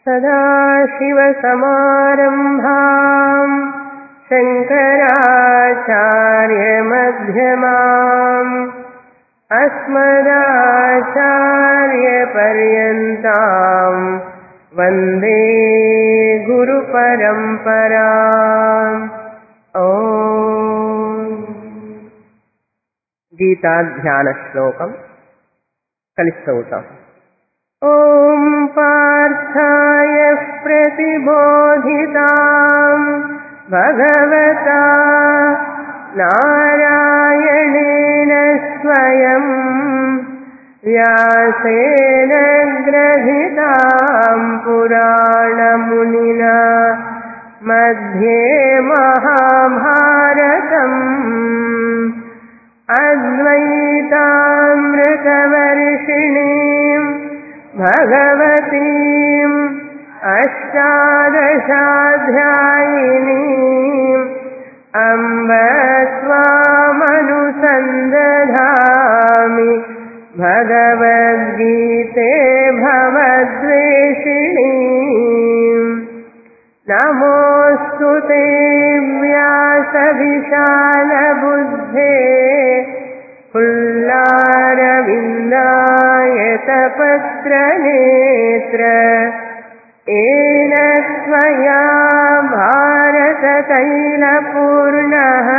सदाशिवसमारम्भाम् शङ्कराचार्यमध्यमाम् अस्मदाचार्यपर्यन्ताम् वन्दे गुरुपरम्पराम् ओ गीताध्यानश्लोकम् కలిస్తవుతాం ॐ पार्थाय प्रतिबोधिताम् भगवता नारायणेन स्वयम् व्यासेन ग्रथिताम् पुराणमुनिना मध्ये महाभारतम् अद्वैतामृतवर्षिणीम् भगवतीम् अष्टादशाध्यायिनीम् अम्ब त्वामनुसन्दधामि भगवद्गीते भवद्वेषिणीम् नमोऽस्तु ते व्यासविशालबुद्धे पुल्लारविन्दायतपत्रनेत्र येन त्वया भारततैलपूर्णः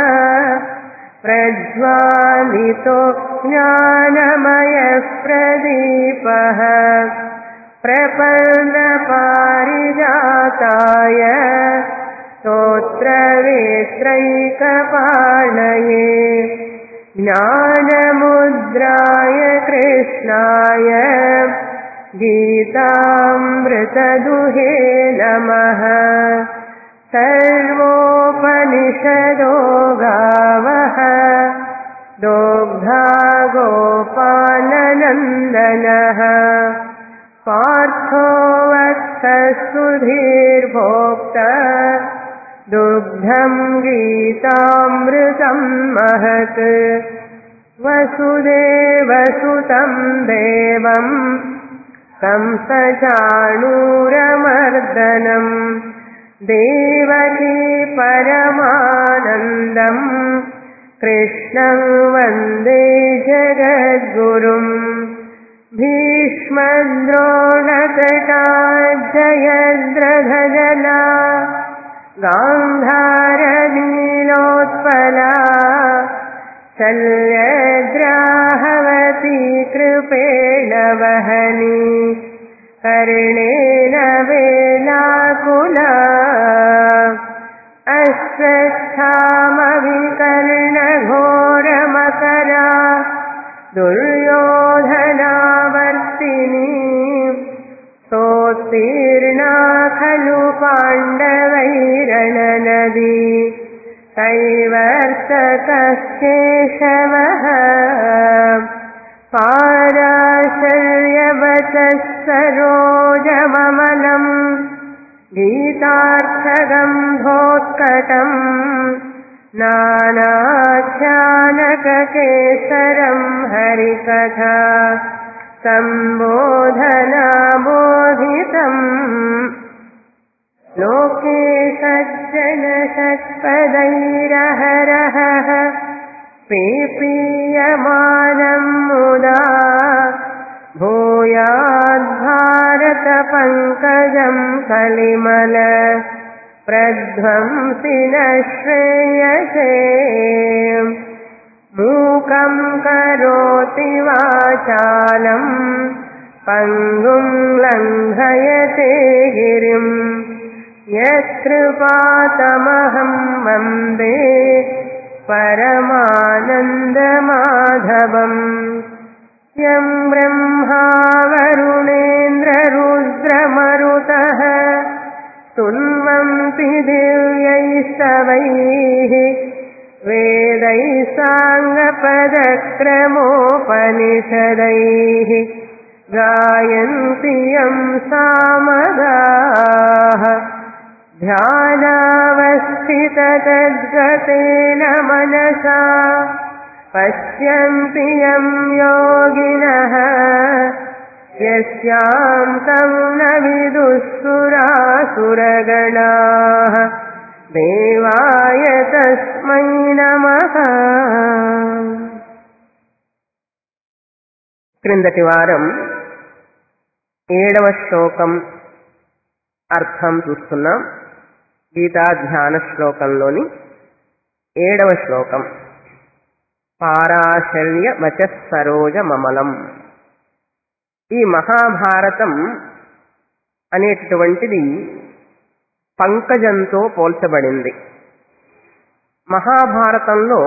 प्रज्वालितो ज्ञानमयः प्रदीपः प्रपन्नपारिजाताय स्तोत्रवेत्रैकपाणये ज्ञानमुद्राय कृष्णाय गीतामृतदुहे नमः सर्वोपनिषदो गावः दोग्धा गोपालनन्दनः पार्थो वत्सुधीर्भोक्त दुग्धम् गीतामृतम् महत् वसुदेवसुतम् देवम् कंसचाणूरमर्दनम् देवकी परमानन्दम् कृष्णम् वन्दे जगद्गुरुम् भीष्मद्रोणकटाजयद्रघजला गान्धारनीलोत्पला शल्यद्राहवती कृपेण वहनी कर्णेन वेलाकुला अश्वत्थामविकर्णघोरमकरा दुर्योधनावर्तिनी सोत्तीर्णा खलु पाण्डवैरणनदी कैवर्तकश्चेशवः पाराशर्यवचः सरोजममलम् गीतार्थगम्भोत्कटम् नानाख्यानककेसरम् हरिकथा सम्बोधनाबोधितम् लोके सज्जनषट्पदैरहरहः पीपीयमानम् मुदा भूयाद्भारतपङ्कजम् कलिमल प्रध्वंसि न श्रेयसे मूकम् करोति वाचालम् पङ्गुम् लङ्घयते गिरिम् यत्कृपातमहम् वन्दे परमानन्दमाधवम् यम् ब्रह्मा वरुणेन्द्ररुद्रमरुतः सुन्वन्ति दिव्यैस्तवैः वेदैः साङ्गपदक्रमोपनिषदैः गायन्ति यम् सामगाः ध्यानावस्थिततद्गतेन मनसा पश्यन्ति यम् योगिनः यस्याम् तम् न विदुःसु సురగణాః దేవాయ తస్మై నమః క్రిందటి వారం ఏడవ శ్లోకం అర్థం చూస్తున్నాం గీతా ధ్యాన శ్లోకంలోని ఏడవ శ్లోకం పారాశర్య వచ సరోజ మమలం ఈ మహాభారతం అనేటటువంటిది పంకజంతో పోల్చబడింది మహాభారతంలో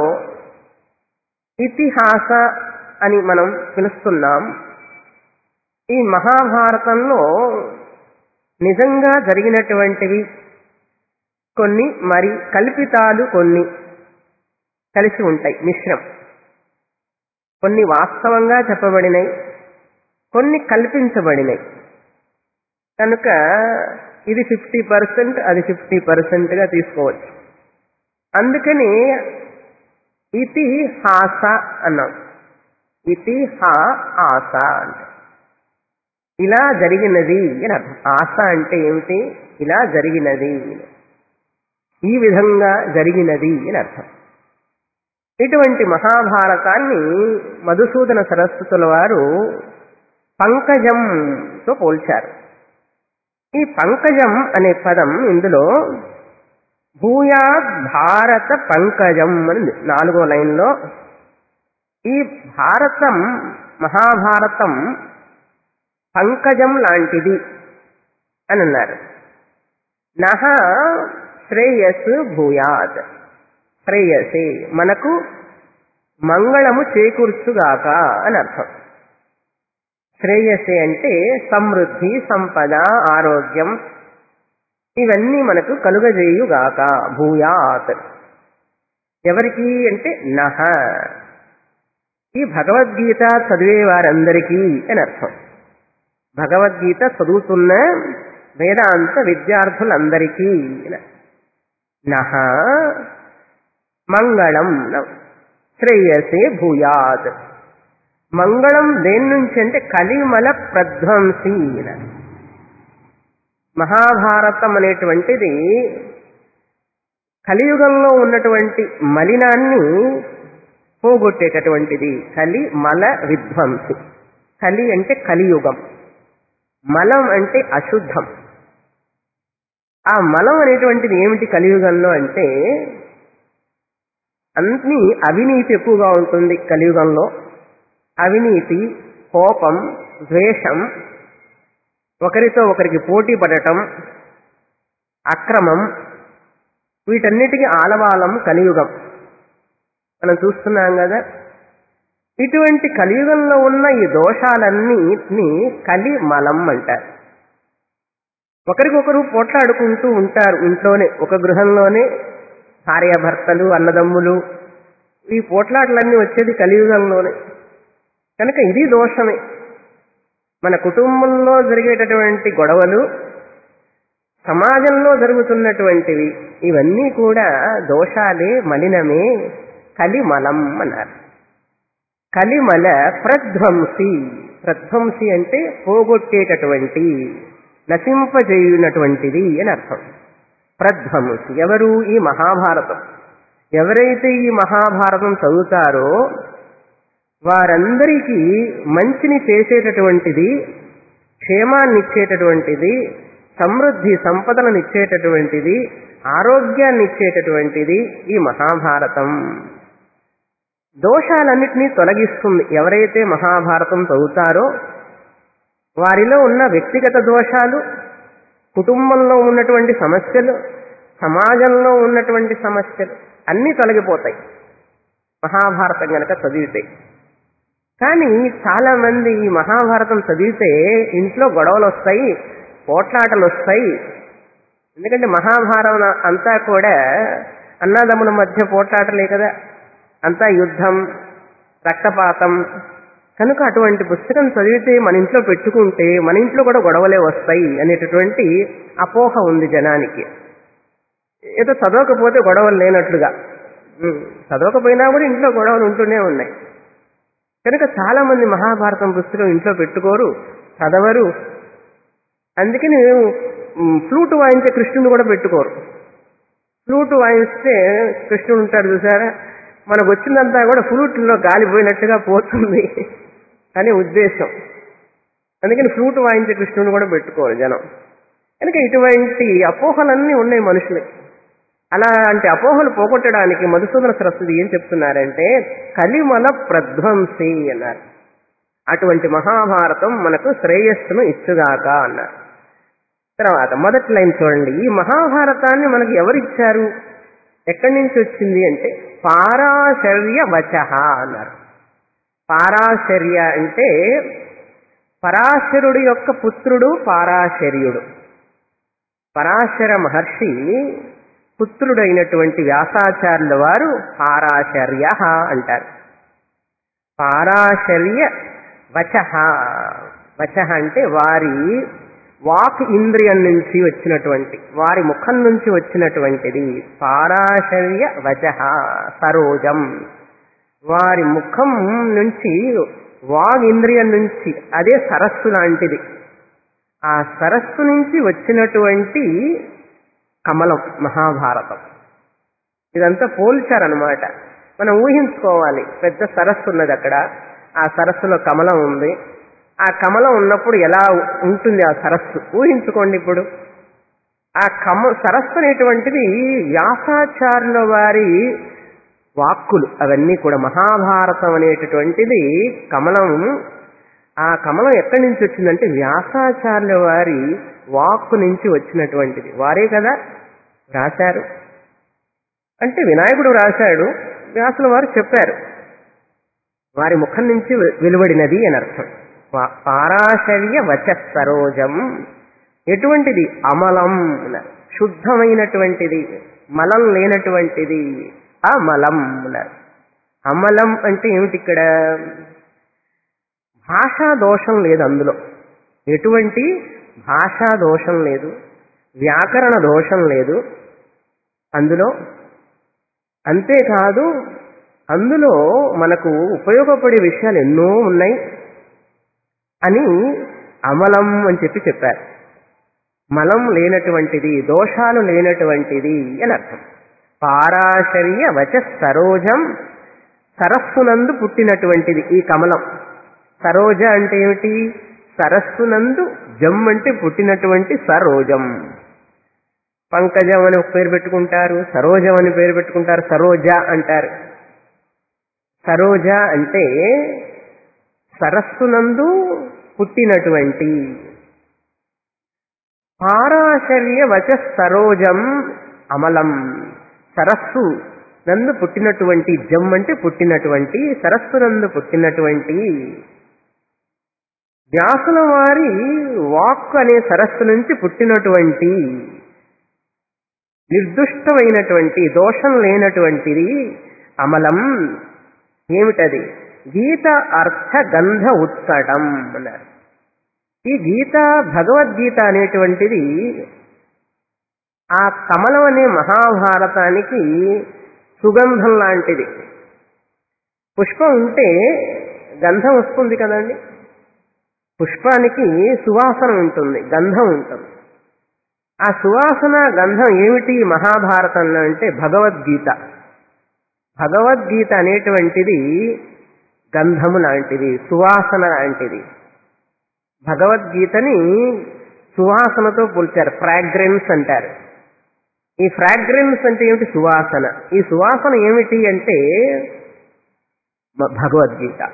ఇతిహాస అని మనం పిలుస్తున్నాం ఈ మహాభారతంలో నిజంగా జరిగినటువంటివి కొన్ని మరి కల్పితాలు కొన్ని కలిసి ఉంటాయి మిశ్రం కొన్ని వాస్తవంగా చెప్పబడినాయి కొన్ని కల్పించబడినాయి కనుక ఇది ఫిఫ్టీ పర్సెంట్ అది ఫిఫ్టీ పర్సెంట్గా తీసుకోవచ్చు అందుకని ఇతి హాస అన్నాం ఇతి హా ఆస అంటే ఇలా జరిగినది అని అర్థం ఆశ అంటే ఏమిటి ఇలా జరిగినది ఈ విధంగా జరిగినది అని అర్థం ఇటువంటి మహాభారతాన్ని మధుసూదన సరస్వతుల వారు పంకజంతో పోల్చారు ఈ పంకజం అనే పదం ఇందులో భూయాద్ భారత పంకజం అని నాలుగో లైన్లో ఈ భారతం మహాభారతం పంకజం లాంటిది అని అన్నారు నహ శ్రేయస్సు భూయాత్ శ్రేయసే మనకు మంగళము చేకూర్చుగాక అని అర్థం శ్రేయసే అంటే సమృద్ధి సంపద ఆరోగ్యం ఇవన్నీ మనకు కలుగజేయుగాక భూయాత్ ఎవరికి అంటే నహ ఈ భగవద్గీత చదివే వారందరికీ అని అర్థం భగవద్గీత చదువుతున్న వేదాంత విద్యార్థులందరికీ నహ మంగళం శ్రేయసే భూయాత్ మంగళం దేని నుంచి అంటే కలిమల ప్రధ్వంసి మహాభారతం అనేటువంటిది కలియుగంలో ఉన్నటువంటి మలినాన్ని పోగొట్టేటటువంటిది కలి మల విధ్వంసి కలి అంటే కలియుగం మలం అంటే అశుద్ధం ఆ మలం అనేటువంటిది ఏమిటి కలియుగంలో అంటే అన్ని అవినీతి ఎక్కువగా ఉంటుంది కలియుగంలో అవినీతి కోపం ద్వేషం ఒకరితో ఒకరికి పోటీ పడటం అక్రమం వీటన్నిటికీ ఆలవాలం కలియుగం మనం చూస్తున్నాం కదా ఇటువంటి కలియుగంలో ఉన్న ఈ దోషాలన్నిటినీ కలి మలం అంటారు ఒకరికొకరు పోట్లాడుకుంటూ ఉంటారు ఇంట్లోనే ఒక గృహంలోనే భార్యాభర్తలు అన్నదమ్ములు ఈ పోట్లాటలన్నీ వచ్చేది కలియుగంలోనే కనుక ఇది దోషమే మన కుటుంబంలో జరిగేటటువంటి గొడవలు సమాజంలో జరుగుతున్నటువంటివి ఇవన్నీ కూడా దోషాలే మలినమే కలిమలం అన్నారు కలిమల ప్రధ్వంసి ప్రధ్వంసి అంటే పోగొట్టేటటువంటి నశింపజేయునటువంటిది అని అర్థం ప్రధ్వంసి ఎవరు ఈ మహాభారతం ఎవరైతే ఈ మహాభారతం చదువుతారో వారందరికీ మంచిని చేసేటటువంటిది క్షేమాన్ని ఇచ్చేటటువంటిది సమృద్ధి సంపదలను ఇచ్చేటటువంటిది ఆరోగ్యాన్ని ఇచ్చేటటువంటిది ఈ మహాభారతం దోషాలన్నింటినీ తొలగిస్తుంది ఎవరైతే మహాభారతం చదువుతారో వారిలో ఉన్న వ్యక్తిగత దోషాలు కుటుంబంలో ఉన్నటువంటి సమస్యలు సమాజంలో ఉన్నటువంటి సమస్యలు అన్నీ తొలగిపోతాయి మహాభారతం గనక చదివితే కానీ చాలా మంది ఈ మహాభారతం చదివితే ఇంట్లో గొడవలు వస్తాయి పోట్లాటలు వస్తాయి ఎందుకంటే మహాభారతం అంతా కూడా అన్నదమ్ముల మధ్య పోట్లాటలే కదా అంతా యుద్ధం రక్తపాతం కనుక అటువంటి పుస్తకం చదివితే మన ఇంట్లో పెట్టుకుంటే మన ఇంట్లో కూడా గొడవలే వస్తాయి అనేటటువంటి అపోహ ఉంది జనానికి ఏదో చదవకపోతే గొడవలు లేనట్లుగా ఉమ్, చదవకపోయినా కూడా ఇంట్లో గొడవలు ఉంటూనే ఉన్నాయి కనుక చాలా మంది మహాభారతం పుస్తకం ఇంట్లో పెట్టుకోరు చదవరు అందుకని మ్, ఫ్లూట్ వాయించే కృష్ణుని కూడా పెట్టుకోరు ఫ్లూట్ వాయిస్తే కృష్ణుడు ఉంటాడు చూసారా మనకు వచ్చిందంతా కూడా ఫ్లూట్లో గాలిపోయినట్టుగా పోతుంది అని ఉద్దేశం అందుకని ఫ్లూట్ వాయించే కృష్ణుని కూడా పెట్టుకోరు జనం కనుక ఇటువంటి అపోహలన్నీ ఉన్నాయి మనుషులకి అలాంటి అపోహలు పోగొట్టడానికి మధుసూదన సరస్వతి ఏం చెప్తున్నారంటే కలిమల ప్రధ్వంసి అన్నారు అటువంటి మహాభారతం మనకు శ్రేయస్సును ఇచ్చుగాక అన్నారు తర్వాత మొదటి లైన్ చూడండి ఈ మహాభారతాన్ని మనకు ఎవరిచ్చారు ఎక్కడి నుంచి వచ్చింది అంటే పారాశర్య వచ అన్నారు పారాశర్య అంటే పరాశరుడు యొక్క పుత్రుడు పారాశర్యుడు పరాశర మహర్షి పుత్రుడైనటువంటి వ్యాసాచార్యుల వారు పారాశర్య అంటారు పారాశర్య వచ వచ అంటే వారి వాక్ ఇంద్రియం నుంచి వచ్చినటువంటి వారి ముఖం నుంచి వచ్చినటువంటిది పారాశర్య వచ సరోజం వారి ముఖం నుంచి వాగ్ ఇంద్రియం నుంచి అదే సరస్సు లాంటిది ఆ సరస్సు నుంచి వచ్చినటువంటి కమలం మహాభారతం ఇదంతా పోల్చారనమాట మనం ఊహించుకోవాలి పెద్ద సరస్సు ఉన్నది అక్కడ ఆ సరస్సులో కమలం ఉంది ఆ కమలం ఉన్నప్పుడు ఎలా ఉంటుంది ఆ సరస్సు ఊహించుకోండి ఇప్పుడు ఆ కమ సరస్సు అనేటువంటిది వ్యాసాచార్యుల వారి వాక్కులు అవన్నీ కూడా మహాభారతం అనేటటువంటిది కమలం ఆ కమలం ఎక్కడి నుంచి వచ్చిందంటే వ్యాసాచార్యుల వారి వాక్కు నుంచి వచ్చినటువంటిది వారే కదా రాశారు అంటే వినాయకుడు రాశాడు వ్యాసుల వారు చెప్పారు వారి ముఖం నుంచి వెలువడినది అని అర్థం వా- పారాశర్య వచ సరోజం ఎటువంటిది అమలం అన్నారు. శుద్ధమైనటువంటిది మలం లేనటువంటిది అమలం అన్నారు అమలం అంటే ఏమిటి ఇక్కడ భాషా దోషం లేదు అందులో ఎటువంటి భాషా దోషం లేదు వ్యాకరణ దోషం లేదు అందులో అంతేకాదు అందులో మనకు ఉపయోగపడే విషయాలు ఎన్నో ఉన్నాయి అని అమలం అని చెప్పి చెప్పారు మలం లేనటువంటిది దోషాలు లేనటువంటిది అని అర్థం పారాశర్య వచ సరోజం సరస్సునందు పుట్టినటువంటిది ఈ కమలం సరోజ అంటే ఏమిటి సరస్సునందు జం అంటే పుట్టినటువంటి సరోజం పంకజం అని ఒక పేరు పెట్టుకుంటారు సరోజం అని పేరు పెట్టుకుంటారు సరోజ అంటారు సరోజ అంటే సరస్సునందు పుట్టినటువంటి పారాశర్య వచ సరోజం అమలం సరస్సు నందు పుట్టినటువంటి జమ్ అంటే పుట్టినటువంటి సరస్సు నందు పుట్టినటువంటి వ్యాసుల వారి వాక్ అనే సరస్సు నుంచి పుట్టినటువంటి నిర్దుష్టమైనటువంటి దోషం లేనటువంటిది అమలం ఏమిటది గీత అర్థ గంధ ఉత్కటం అన్నారు ఈ గీత భగవద్గీత అనేటువంటిది ఆ కమలం అనే మహాభారతానికి సుగంధం లాంటిది పుష్పం ఉంటే గంధం వస్తుంది కదండి పుష్పానికి సువాసన ఉంటుంది గంధం ఉంటుంది ఆ సువాసన గంధం ఏమిటి ఈ మహాభారతంలో అంటే భగవద్గీత భగవద్గీత అనేటువంటిది గంధము లాంటిది సువాసన లాంటిది భగవద్గీతని సువాసనతో పోల్చారు ఫ్రాగ్రెన్స్ అంటారు ఈ ఫ్రాగ్రెన్స్ అంటే ఏమిటి సువాసన ఈ సువాసన ఏమిటి అంటే మ- భగవద్గీత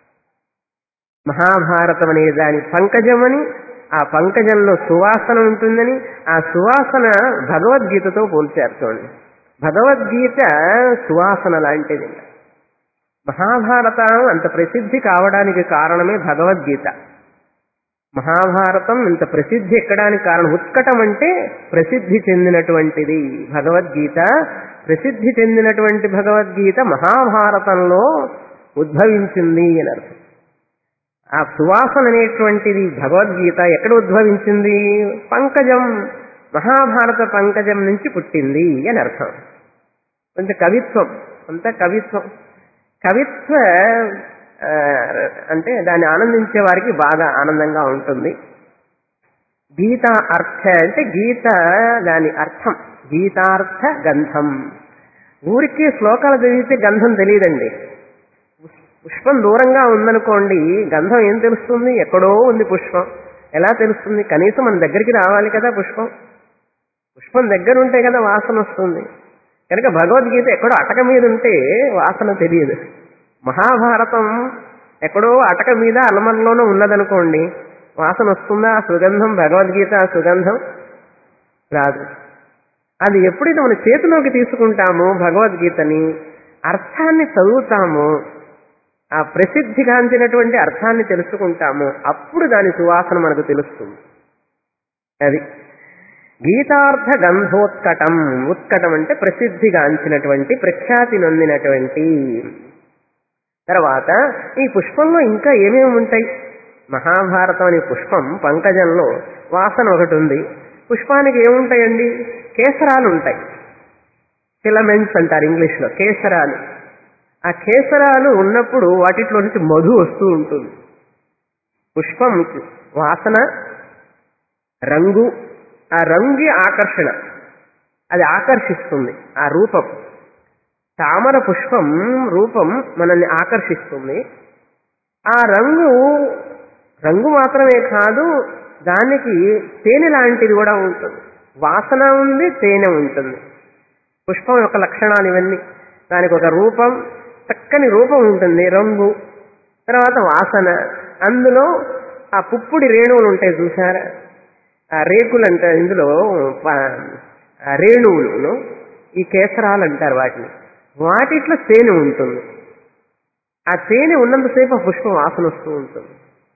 మహాభారతం అనే దాని పంకజమని ఆ పంకజంలో సువాసన ఉంటుందని ఆ సువాసన భగవద్గీతతో పోల్చారు చూడండి భగవద్గీత సువాసన లాంటిది మహాభారతం అంత ప్రసిద్ధి కావడానికి కారణమే భగవద్గీత మహాభారతం ఇంత ప్రసిద్ధి ఎక్కడానికి కారణం ఉత్కటం అంటే ప్రసిద్ధి చెందినటువంటిది భగవద్గీత ప్రసిద్ధి చెందినటువంటి భగవద్గీత మహాభారతంలో ఉద్భవించింది అని అర్థం ఆ సువాసన అనేటువంటిది భగవద్గీత ఎక్కడ ఉద్భవించింది పంకజం మహాభారత పంకజం నుంచి పుట్టింది అని అర్థం కొంచెం కవిత్వం అంతా కవిత్వం కవిత్వ ఆ, అంటే దాన్ని ఆనందించే వారికి బాగా ఆనందంగా ఉంటుంది గీత అర్థ అంటే గీత దాని అర్థం గీతార్థ గంధం ఊరికి శ్లోకాలు చదివితే గంధం తెలియదండి పుష్పం దూరంగా ఉందనుకోండి గంధం ఏం తెలుస్తుంది ఎక్కడో ఉంది పుష్పం ఎలా తెలుస్తుంది కనీసం మన దగ్గరికి రావాలి కదా పుష్పం పుష్పం దగ్గర ఉంటే కదా వాసన వస్తుంది కనుక భగవద్గీత ఎక్కడో అటక మీద ఉంటే వాసన తెలియదు మహాభారతం ఎక్కడో అటక మీద అలమరలోనూ ఉన్నదనుకోండి వాసన వస్తుందా ఆ సుగంధం భగవద్గీత ఆ సుగంధం రాదు అది ఎప్పుడైతే మన చేతిలోకి తీసుకుంటామో భగవద్గీతని అర్థాన్ని చదువుతామో ఆ ప్రసిద్ధిగాంచినటువంటి అర్థాన్ని తెలుసుకుంటామో అప్పుడు దాని సువాసన మనకు తెలుస్తుంది అది గీతార్థ గంధోత్కటం ఉత్కటం అంటే ప్రసిద్ధిగాంచినటువంటి ప్రఖ్యాతి నొందినటువంటి తర్వాత ఈ పుష్పంలో ఇంకా ఏమేమి ఉంటాయి మహాభారతం అనే పుష్పం పంకజంలో వాసన ఒకటి ఉంది పుష్పానికి ఏముంటాయండి కేసరాలు ఉంటాయి ఫిలమెంట్స్ అంటారు ఇంగ్లీష్లో కేసరాలు ఆ కేసరాలు ఉన్నప్పుడు వాటిలో నుంచి మధు వస్తూ ఉంటుంది పుష్పం వాసన రంగు ఆ రంగు ఆకర్షణ అది ఆకర్షిస్తుంది ఆ రూపం తామర పుష్పం రూపం మనల్ని ఆకర్షిస్తుంది ఆ రంగు రంగు మాత్రమే కాదు దానికి తేనె లాంటిది కూడా ఉంటుంది వాసన ఉంది తేనె ఉంటుంది పుష్పం యొక్క లక్షణాలు ఇవన్నీ దానికి ఒక రూపం చక్కని రూపం ఉంటుంది రంగు తర్వాత వాసన అందులో ఆ పుప్పుడి రేణువులు ఉంటాయి చూసారా ఆ రేకులు అంటారు ఇందులో ప- ఆ రేణువులు ఈ కేసరాలు అంటారు వాటిని వాటిట్లో తేనె ఉంటుంది ఆ తేనె ఉన్నంతసేపు ఆ పుష్పం వాసన వస్తూ ఉంటుంది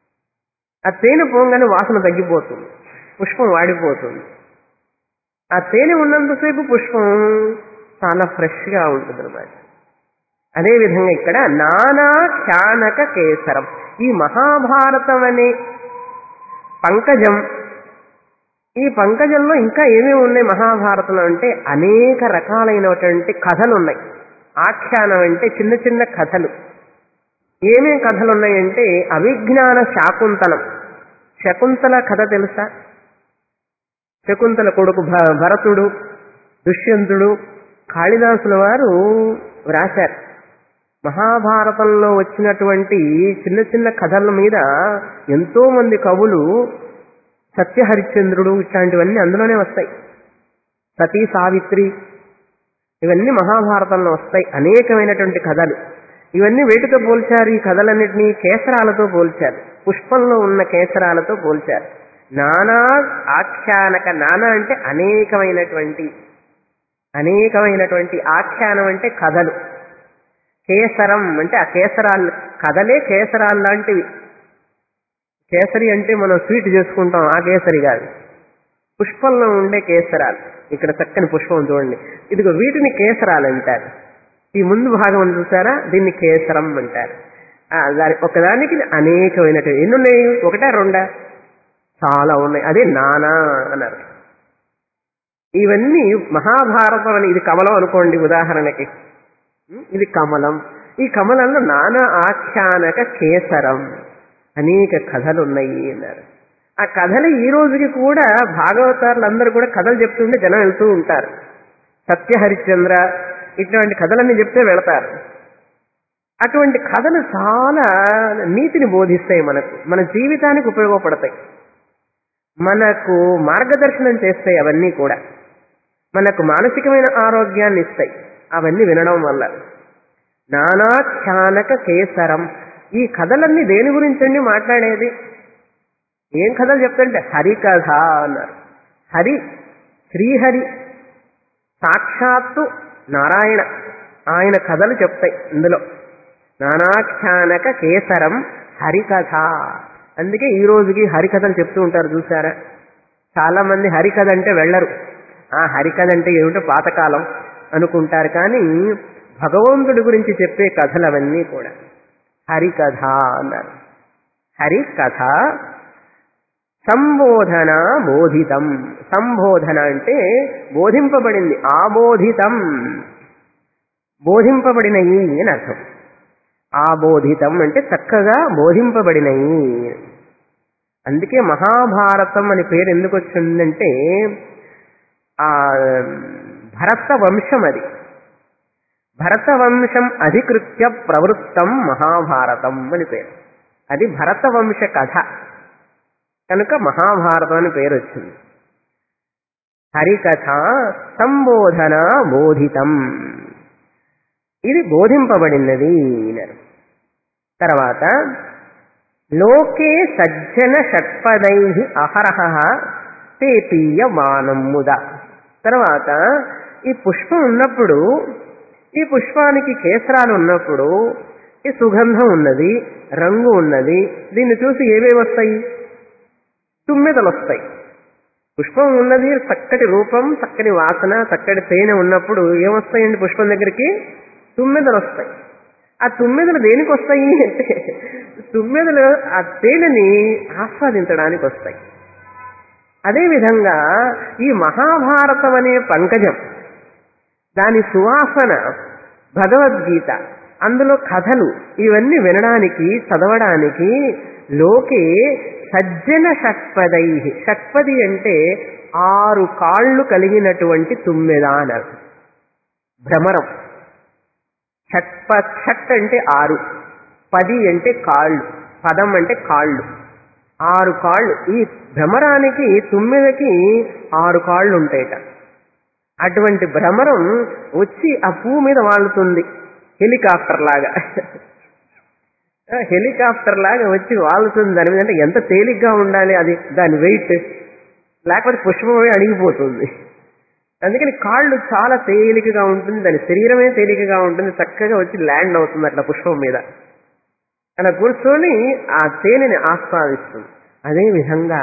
ఆ తేనె పోగానే వాసన తగ్గిపోతుంది పుష్పం వాడిపోతుంది ఆ తేనె ఉన్నంతసేపు పుష్పం చాలా ఫ్రెష్గా ఉంటుంది అనమాట అదేవిధంగా ఇక్కడ నానా ఖ్యానక కేసరం ఈ మహాభారతం అనే పంకజం ఈ పంకజంలో ఇంకా ఏమేమి ఉన్నాయి మహాభారతంలో అంటే అనేక రకాలైనటువంటి కథలు ఉన్నాయి ఆఖ్యానం అంటే చిన్న చిన్న కథలు ఏమేమి కథలు ఉన్నాయంటే అవిజ్ఞాన శాకుంతలం శకుంతల కథ తెలుసా శకుంతల కొడుకు భ- భరతుడు దుష్యంతుడు కాళిదాసుల వారు వ్రాశారు మహాభారతంలో వచ్చినటువంటి చిన్న చిన్న కథల మీద ఎంతో మంది కవులు సత్యహరిశ్చంద్రుడు ఇట్లాంటివన్నీ అందులోనే వస్తాయి సతీ సావిత్రి ఇవన్నీ మహాభారతంలో వస్తాయి అనేకమైనటువంటి కథలు ఇవన్నీ వేటితో పోల్చారు ఈ కథలన్నింటినీ కేసరాలతో పోల్చారు పుష్పంలో ఉన్న కేసరాలతో పోల్చారు నానా ఆఖ్యానక నానా అంటే అనేకమైనటువంటి అనేకమైనటువంటి ఆఖ్యానం అంటే కథలు కేసరం అంటే ఆ కేసరాలు కథలే కేసరాలు లాంటివి కేసరి అంటే మనం స్వీట్ చేసుకుంటాం ఆ కేసరి కాదు పుష్పంలో ఉండే కేసరాలు ఇక్కడ చక్కని పుష్పం చూడండి ఇదిగో వీటిని కేసరాలు అంటారు ఈ ముందు భాగం ఉంది చూసారా దీన్ని కేసరం అంటారు ఆ, దాని ఒకదానికి అనేకమైనటువంటి ఎన్ని ఉన్నాయి ఒకటా రెండా చాలా ఉన్నాయి అదే నానా అన్నారు ఇవన్నీ మహాభారతం అని ఇది కమలం అనుకోండి ఉదాహరణకి ఉం? ఇది కమలం ఈ కమలంలో నానా ఆఖ్యానక కేసరం అనేక కథలు ఉన్నాయి అన్నారు ఆ కథలు ఈ రోజుకి కూడా భాగవతారులు అందరూ కూడా కథలు చెప్తుంటే జనం వెళ్తూ ఉంటారు సత్యహరిశ్చంద్ర ఇటువంటి కథలన్నీ చెప్తే వెళతారు అటువంటి కథలు చాలా నీతిని బోధిస్తాయి మనకు మన జీవితానికి ఉపయోగపడతాయి మనకు మార్గదర్శనం చేస్తాయి అవన్నీ కూడా మనకు మానసికమైన ఆరోగ్యాన్ని ఇస్తాయి అవన్నీ వినడం వల్ల నానాఖ్యానక కేసరం ఈ కథలన్నీ దేని గురించండి మాట్లాడేది ఏం కథలు చెప్తుంటే హరి కథ అన్నారు హరి శ్రీహరి సాక్షాత్తు నారాయణ ఆయన కథలు చెప్తాయి ఇందులో నానాఖ్యానక కేసరం హరికథ అందుకే ఈ రోజుకి హరికథలు చెప్తూ ఉంటారు చూసారా చాలా మంది హరికథ అంటే వెళ్ళరు ఆ హరికథ అంటే ఏమిటో పాతకాలం అనుకుంటారు కానీ భగవంతుడి గురించి చెప్పే కథలు అవన్నీ కూడా హరికథ అన్నారు హరికథ సంబోధన బోధితం సంబోధన అంటే బోధింపబడింది ఆబోధితం బోధింపబడినయి అని అర్థం ఆబోధితం అంటే చక్కగా బోధింపబడినయి అందుకే మహాభారతం అని పేరు ఎందుకు వచ్చిందంటే ఆ భరత వంశం అది భరత వంశం అధికృత్య ప్రవృత్తం మహాభారతం అని పేరు అది భరత వంశ కథ కనుక మహాభారతం అని పేరు వచ్చింది హరికథ సంబోధన బోధితం ఇది బోధింపబడినది అన్నారు తర్వాత లోకే సజ్జన షట్పదై అహరహ తేపీయమానం ముద తర్వాత ఈ పుష్పం ఉన్నప్పుడు ఈ పుష్పానికి కేసరాలు ఉన్నప్పుడు ఈ సుగంధం ఉన్నది రంగు ఉన్నది దీన్ని చూసి ఏవేవి వస్తాయి తుమ్మెదలు వస్తాయి పుష్పం ఉన్నది చక్కటి రూపం చక్కటి వాసన చక్కటి తేనె ఉన్నప్పుడు ఏమొస్తాయండి పుష్పం దగ్గరికి తుమ్మెదలు వస్తాయి ఆ తుమ్మెదలు దేనికి వస్తాయి అంటే తుమ్మెదలు ఆ తేనెని ఆస్వాదించడానికి వస్తాయి అదేవిధంగా ఈ మహాభారతం అనే పంకజం దాని సువాసన భగవద్గీత అందులో కథలు ఇవన్నీ వినడానికి చదవడానికి లోకే సజ్జన షట్పదై షట్పది అంటే ఆరు కాళ్ళు కలిగినటువంటి తుమ్మెద అన్నారు భ్రమరం షట్ప షట్ అంటే ఆరు పది అంటే కాళ్ళు పదం అంటే కాళ్ళు ఆరు కాళ్ళు ఈ భ్రమరానికి తుమ్మెదకి ఆరు కాళ్ళు ఉంటాయట అటువంటి భ్రమరం వచ్చి ఆ పువ్వు మీద వాళ్తుంది హెలికాప్టర్ లాగా హెలికాప్టర్ లాగా వచ్చి వాళ్తుంది దాని మీద అంటే ఎంత తేలిగ్గా ఉండాలి అది దాని వెయిట్ లేకపోతే పుష్పమే అడిగిపోతుంది అందుకని కాళ్ళు చాలా తేలికగా ఉంటుంది దాని శరీరమే తేలికగా ఉంటుంది చక్కగా వచ్చి ల్యాండ్ అవుతుంది అట్లా పుష్పం మీద అలా కూర్చొని ఆ తేనెని ఆస్వాదిస్తుంది అదే విధంగా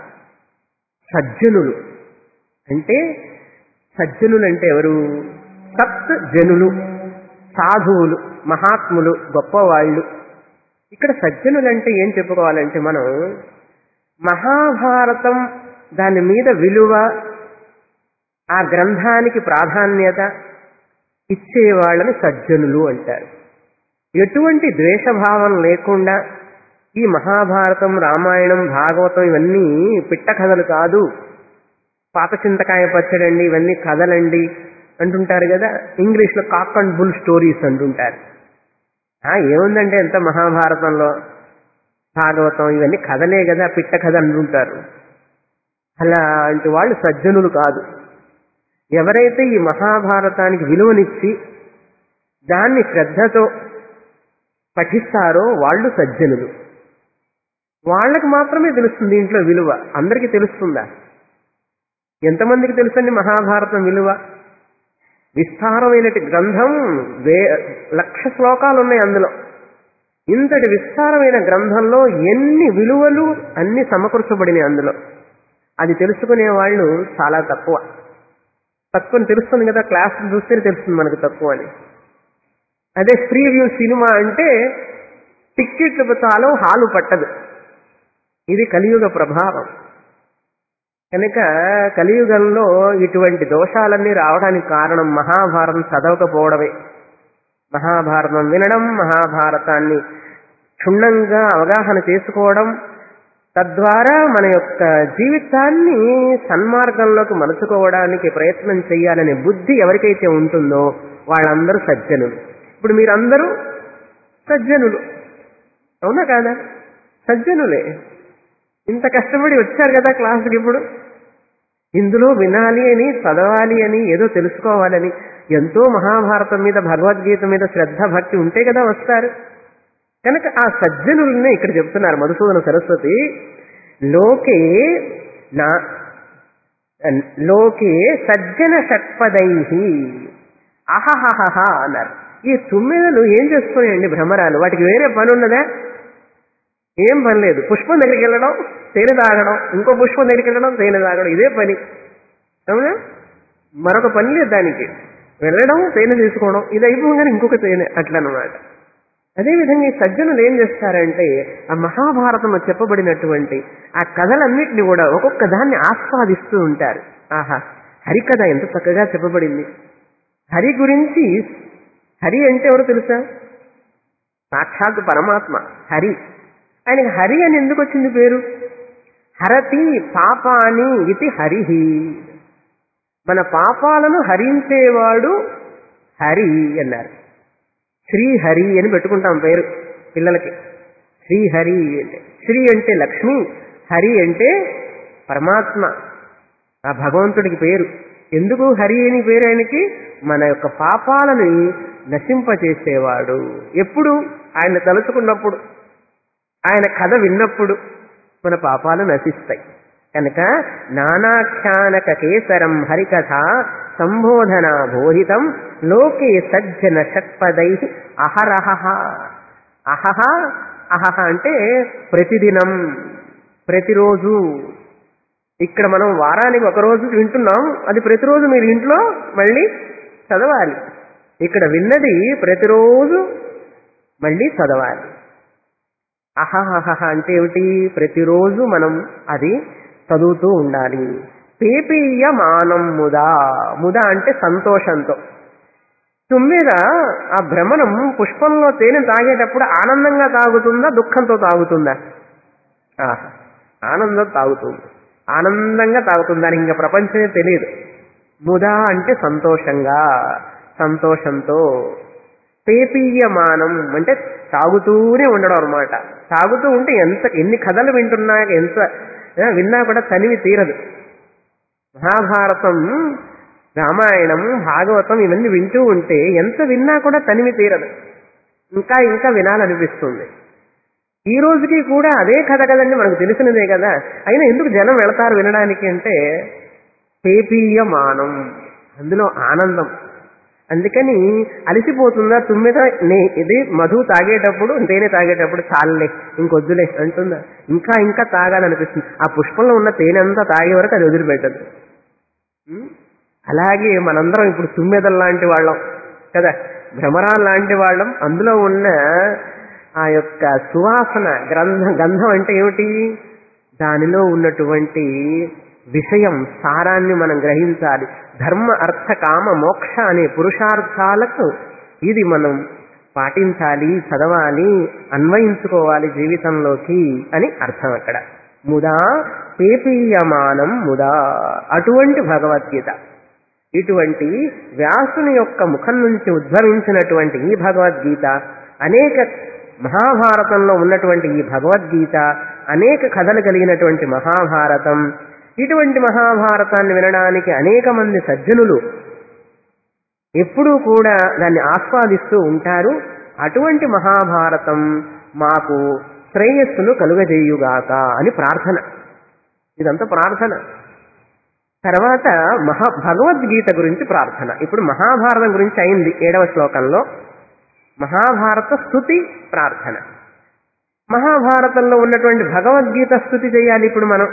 సజ్జనులు అంటే సజ్జనులు అంటే ఎవరు సత్ జనులు సాధువులు మహాత్ములు గొప్పవాళ్ళు ఇక్కడ సజ్జనులు అంటే ఏం చెప్పుకోవాలంటే మనం మహాభారతం దాని మీద విలువ ఆ గ్రంథానికి ప్రాధాన్యత ఇచ్చేవాళ్ళని సజ్జనులు అంటారు ఎటువంటి ద్వేషభావం లేకుండా ఈ మహాభారతం రామాయణం భాగవతం ఇవన్నీ పిట్ట కథలు కాదు పాత చింతకాయ పచ్చడండి ఇవన్నీ కథలండి అంటుంటారు కదా ఇంగ్లీష్లో కాక్ అండ్ బుల్ స్టోరీస్ అంటుంటారు ఆ, ఏముందంటే ఎంత మహాభారతంలో భాగవతం ఇవన్నీ కథలే కదా పిట్ట కథ అంటుంటారు అలాంటి వాళ్ళు సజ్జనులు కాదు ఎవరైతే ఈ మహాభారతానికి విలువనిచ్చి దాన్ని శ్రద్ధతో పఠిస్తారో వాళ్ళు సజ్జనులు వాళ్ళకి మాత్రమే తెలుస్తుంది ఇంట్లో విలువ అందరికీ తెలుస్తుందా ఎంతమందికి తెలుసండి మహాభారతం విలువ విస్తారమైన గ్రంథం వే లక్ష శ్లోకాలు ఉన్నాయి అందులో ఇంతటి విస్తారమైన గ్రంథంలో ఎన్ని విలువలు అన్ని సమకూర్చబడినాయి అందులో అది తెలుసుకునే వాళ్ళు చాలా తక్కువ తక్కువ అని తెలుస్తుంది కదా క్లాస్ చూస్తేనే తెలుస్తుంది మనకు తక్కువ అని అదే ఫ్రీ వ్యూ సినిమా అంటే టిక్కెట్లు చాలు హాలు పట్టదు ఇది కలియుగ ప్రభావం కనుక కలియుగంలో ఇటువంటి దోషాలన్నీ రావడానికి కారణం మహాభారతం చదవకపోవడమే మహాభారతం వినడం మహాభారతాన్ని క్షుణ్ణంగా అవగాహన చేసుకోవడం తద్వారా మన యొక్క జీవితాన్ని సన్మార్గంలోకి మలుచుకోవడానికి ప్రయత్నం చేయాలనే బుద్ధి ఎవరికైతే ఉంటుందో వాళ్ళందరూ సజ్జనులు ఇప్పుడు మీరందరూ సజ్జనులు అవునా కాదా సజ్జనులే ఇంత కష్టపడి వచ్చారు కదా క్లాసుకి ఇప్పుడు ఇందులో వినాలి అని చదవాలి అని ఏదో తెలుసుకోవాలని ఎంతో మహాభారతం మీద భగవద్గీత మీద శ్రద్ధ భక్తి ఉంటే కదా వస్తారు కనుక ఆ సజ్జనుల్ని ఇక్కడ చెప్తున్నారు మధుసూదన సరస్వతి లోకే నా లోకే సజ్జన షట్పదై అహహహ అన్నారు ఈ తుమ్మెదలు ఏం చేస్తున్నాయండి భ్రమరాలు వాటికి వేరే పని ఉన్నదా ఏం పని లేదు పుష్పం దగ్గరికి వెళ్ళడం తేనె తాగడం ఇంకో పుష్పం దగ్గరికి వెళ్ళడం తేనె తాగడం ఇదే పని అవునా మరొక పని లేదు దానికి వెళ్ళడం తేనె తీసుకోవడం ఇది అయిపోగానే ఇంకొక తేనె అట్లనమాట అదేవిధంగా ఈ సజ్జనులు ఏం చేస్తారంటే ఆ మహాభారతంలో చెప్పబడినటువంటి ఆ కథలన్నింటినీ కూడా ఒక్కొక్క దాన్ని ఆస్వాదిస్తూ ఉంటారు ఆహా హరికథ ఎంత చక్కగా చెప్పబడింది హరి గురించి హరి అంటే ఎవరు తెలుసా సాక్షాత్ పరమాత్మ హరి ఆయనకి హరి అని ఎందుకు వచ్చింది పేరు హరతి పాపాని ఇది హరిహి మన పాపాలను హరించేవాడు హరి అన్నారు శ్రీహరి అని పెట్టుకుంటాం పేరు పిల్లలకి శ్రీహరి అంటే శ్రీ అంటే లక్ష్మి హరి అంటే పరమాత్మ ఆ భగవంతుడికి పేరు ఎందుకు హరి అని పేరు ఆయనకి మన యొక్క పాపాలను నశింపచేసేవాడు ఎప్పుడు ఆయన తలుచుకున్నప్పుడు ఆయన కథ విన్నప్పుడు మన పాపాలు నశిస్తాయి కనుక నానాఖ్యానక కేసరం హరికథ సంబోధన బోధితం లోకే సజ్జన షట్పదై అహరహ అహహ అహహ అంటే ప్రతిదినం ప్రతిరోజు ఇక్కడ మనం వారానికి ఒక రోజు వింటున్నాం అది ప్రతిరోజు మీరు ఇంట్లో మళ్ళీ చదవాలి ఇక్కడ విన్నది ప్రతిరోజు మళ్ళీ చదవాలి అహహహ అంటే ఏమిటి ప్రతిరోజు మనం అది చదువుతూ ఉండాలి పేపీయ మానం ముదా ముదా అంటే సంతోషంతో తుమ్మిద ఆ భ్రమణం పుష్పంలో తేనె తాగేటప్పుడు ఆనందంగా తాగుతుందా దుఃఖంతో తాగుతుందా ఆహా, ఆనందం తాగుతుంది ఆనందంగా తాగుతుంది దానికి ఇంకా ప్రపంచమే తెలియదు ముదా అంటే సంతోషంగా సంతోషంతో పేపీయమానం అంటే తాగుతూనే ఉండడం అనమాట తాగుతూ ఉంటే ఎంత ఎన్ని కథలు వింటున్నా ఎంత ఆ, విన్నా కూడా తనివి తీరదు మహాభారతం రామాయణం భాగవతం ఇవన్నీ వింటూ ఉంటే ఎంత విన్నా కూడా తనివి తీరదు ఇంకా ఇంకా వినాలనిపిస్తుంది ఈ రోజుకి కూడా అదే కథ కదండి మనకు తెలిసినదే కదా అయినా ఎందుకు జనం వెళతారు వినడానికి అంటే పేపీయమానం అందులో ఆనందం అందుకని అలసిపోతుందా తుమ్మిద నే ఇది మధు తాగేటప్పుడు తేనె తాగేటప్పుడు చాలులే ఇంకొద్దులే అంటుందా ఇంకా ఇంకా తాగాలనిపిస్తుంది ఆ పుష్పంలో ఉన్న తేనె అంతా తాగే వరకు అది వదిలిపెట్టదు ఉం? అలాగే మనందరం ఇప్పుడు తుమ్మెదల లాంటి వాళ్ళం కదా భ్రమరాలు లాంటి వాళ్ళం అందులో ఉన్న ఆ యొక్క సువాసన గ్రంథం గంధం అంటే ఏమిటి దానిలో ఉన్నటువంటి విషయం సారాన్ని మనం గ్రహించాలి ధర్మ అర్థ కామ మోక్ష అనే పురుషార్థాలకు ఇది మనం పాటించాలి చదవాలి అన్వయించుకోవాలి జీవితంలోకి అని అర్థం అక్కడ ముదా పేపీయమానం ముదా అటువంటి భగవద్గీత ఇటువంటి వ్యాసుని యొక్క ముఖం నుంచి ఉద్భవించినటువంటి ఈ భగవద్గీత అనేక మహాభారతంలో ఉన్నటువంటి ఈ భగవద్గీత అనేక కథలు కలిగినటువంటి మహాభారతం ఇటువంటి మహాభారతాన్ని వినడానికి అనేక మంది సజ్జనులు ఎప్పుడూ కూడా దాన్ని ఆస్వాదిస్తూ ఉంటారు అటువంటి మహాభారతం మాకు శ్రేయస్సును కలుగజేయుగాక అని ప్రార్థన ఇదంతా ప్రార్థన తర్వాత మహా భగవద్గీత గురించి ప్రార్థన ఇప్పుడు మహాభారతం గురించి అయింది ఏడవ శ్లోకంలో మహాభారత స్థుతి ప్రార్థన మహాభారతంలో ఉన్నటువంటి భగవద్గీత స్థుతి చేయాలి ఇప్పుడు మనం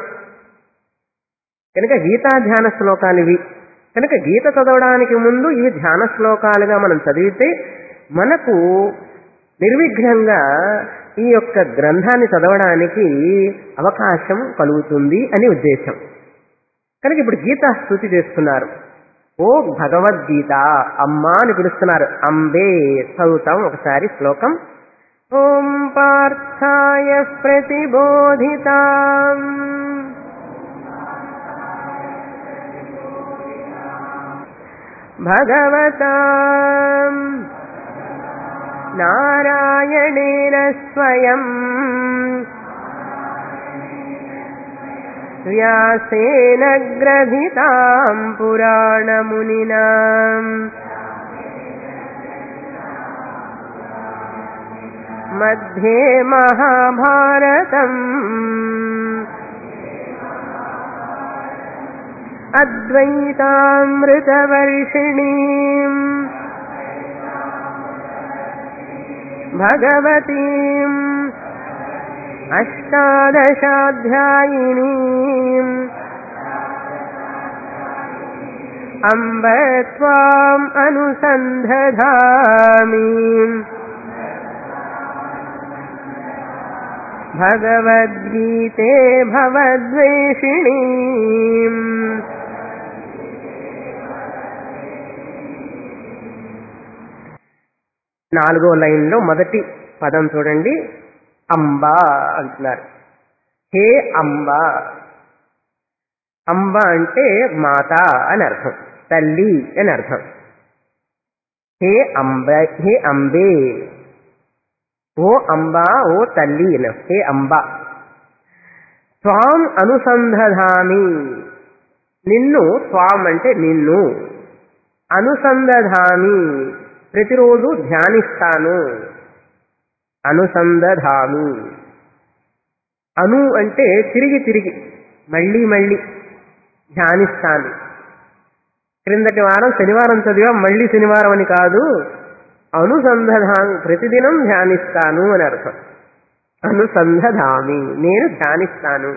కనుక గీతా ధ్యాన శ్లోకాలు ఇవి కనుక గీత చదవడానికి ముందు ఇవి ధ్యాన శ్లోకాలుగా మనం చదివితే మనకు నిర్విఘ్నంగా ఈ యొక్క గ్రంథాన్ని చదవడానికి అవకాశం కలుగుతుంది అని ఉద్దేశం కనుక ఇప్పుడు గీతా స్థుతి చేస్తున్నారు ఓ భగవద్గీత అమ్మా అని పిలుస్తున్నారు అంబే చదువుతాం ఒకసారి శ్లోకం ఓం పార్థాయ ప్రతిబోధితాం భగవతా నారాయణేన స్వయం వ్యాసేన గ్రథితాం పురాణమునినా मध्ये महाभारतम् अद्वैतामृतवर्षिणीम् भगवतीम् अष्टादशाध्यायिनीम् अम्ब त्वाम् अनुसन्धधामि भगवद्गीते भवद्वेषिणीम् నాలుగో లైన్లో మొదటి పదం చూడండి అంబ అంటున్నారు హే అంబ అంబ అంటే మాత అని అర్థం తల్లి అని అర్థం హే అంబ హే అంబే ఓ అంబా ఓ తల్లి అని హే అంబ త్వాం అనుసంధామి నిన్ను త్వాం అంటే నిన్ను అనుసంధామి ప్రతిరోజు ధ్యానిస్తాను అనుసంధామి అను అంటే తిరిగి తిరిగి మళ్ళీ మళ్ళీ ధ్యానిస్తాను క్రిందటి వారం శనివారం చదివా మళ్ళీ శనివారం అని కాదు అనుసంధానం ప్రతిదినం ధ్యానిస్తాను అని అర్థం అనుసంధామి నేను ధ్యానిస్తాను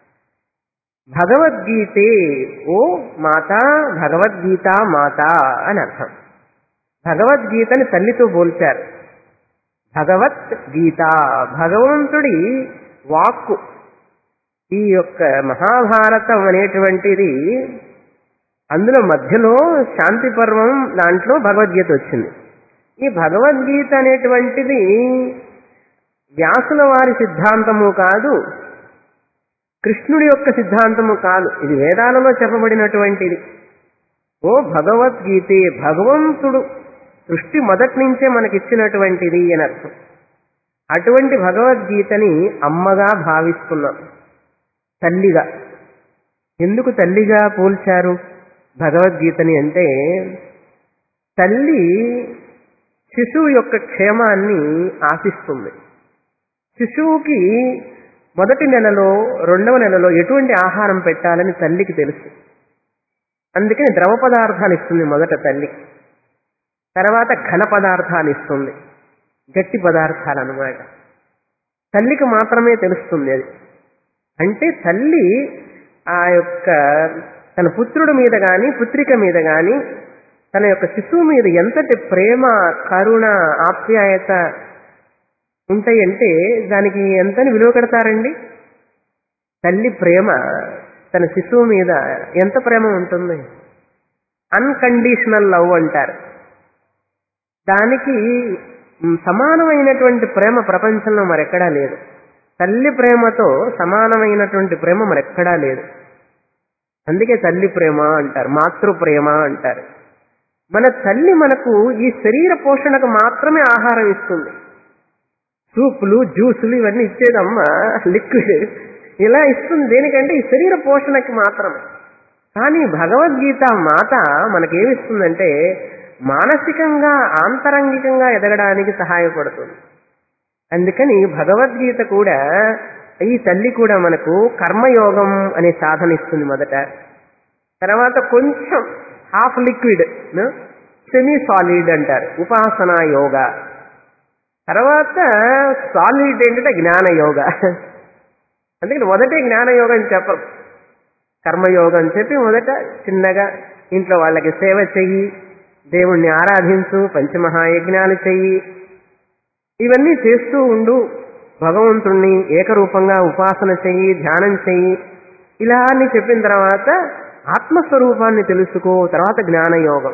భగవద్గీతే ఓ మాత భగవద్గీత మాత అని అర్థం భగవద్గీతని తల్లితో పోల్చారు భగవద్గీత భగవంతుడి వాక్కు ఈ యొక్క మహాభారతం అనేటువంటిది అందులో మధ్యలో శాంతి పర్వం దాంట్లో భగవద్గీత వచ్చింది ఈ భగవద్గీత అనేటువంటిది వ్యాసుల వారి సిద్ధాంతము కాదు కృష్ణుడి యొక్క సిద్ధాంతము కాదు ఇది వేదాలలో చెప్పబడినటువంటిది ఓ భగవద్గీతే భగవంతుడు సృష్టి మొదటి నుంచే మనకిచ్చినటువంటిది అని అర్థం అటువంటి భగవద్గీతని అమ్మగా భావిస్తున్నాం తల్లిగా ఎందుకు తల్లిగా పోల్చారు భగవద్గీతని అంటే తల్లి శిశువు యొక్క క్షేమాన్ని ఆశిస్తుంది శిశువుకి మొదటి నెలలో రెండవ నెలలో ఎటువంటి ఆహారం పెట్టాలని తల్లికి తెలుసు అందుకని ద్రవ పదార్థాలు ఇస్తుంది మొదట తల్లి తర్వాత ఘన పదార్థాలు ఇస్తుంది గట్టి పదార్థాలు అన్నమాట తల్లికి మాత్రమే తెలుస్తుంది అది అంటే తల్లి ఆ యొక్క తన పుత్రుడి మీద గాని పుత్రిక మీద గాని తన యొక్క శిశువు మీద ఎంతటి ప్రేమ కరుణ ఆప్యాయత ఉంటాయంటే దానికి ఎంతని విలువ కడతారండి తల్లి ప్రేమ తన శిశువు మీద ఎంత ప్రేమ ఉంటుంది అన్కండిషనల్ లవ్ అంటారు దానికి సమానమైనటువంటి ప్రేమ ప్రపంచంలో మరెక్కడా లేదు తల్లి ప్రేమతో సమానమైనటువంటి ప్రేమ మరెక్కడా లేదు అందుకే తల్లి ప్రేమ అంటారు మాతృ ప్రేమ అంటారు మన తల్లి మనకు ఈ శరీర పోషణకు మాత్రమే ఆహారం ఇస్తుంది సూపులు జ్యూసులు ఇవన్నీ ఇచ్చేదమ్మ లిక్విడ్ ఇలా ఇస్తుంది దేనికంటే ఈ శరీర పోషణకి మాత్రమే కానీ భగవద్గీత మాత మనకేమిస్తుందంటే మానసికంగా ఆంతరంగికంగా ఎదగడానికి సహాయపడుతుంది అందుకని భగవద్గీత కూడా ఈ తల్లి కూడా మనకు కర్మయోగం అనే సాధన ఇస్తుంది మొదట తర్వాత కొంచెం హాఫ్ లిక్విడ్ సెమీ సాలిడ్ అంటారు ఉపాసన యోగ తర్వాత సాలిడ్ ఏంటంటే జ్ఞాన యోగ అందుకని మొదటే జ్ఞాన యోగం అని చెప్పరు కర్మయోగం అని చెప్పి మొదట చిన్నగా ఇంట్లో వాళ్ళకి సేవ చెయ్యి దేవుణ్ణి ఆరాధించు పంచమహాయజ్ఞాలు చెయ్యి ఇవన్నీ చేస్తూ ఉండు భగవంతుణ్ణి ఏకరూపంగా ఉపాసన చెయ్యి ధ్యానం చెయ్యి ఇలా అని చెప్పిన తర్వాత ఆత్మస్వరూపాన్ని తెలుసుకో తర్వాత జ్ఞానయోగం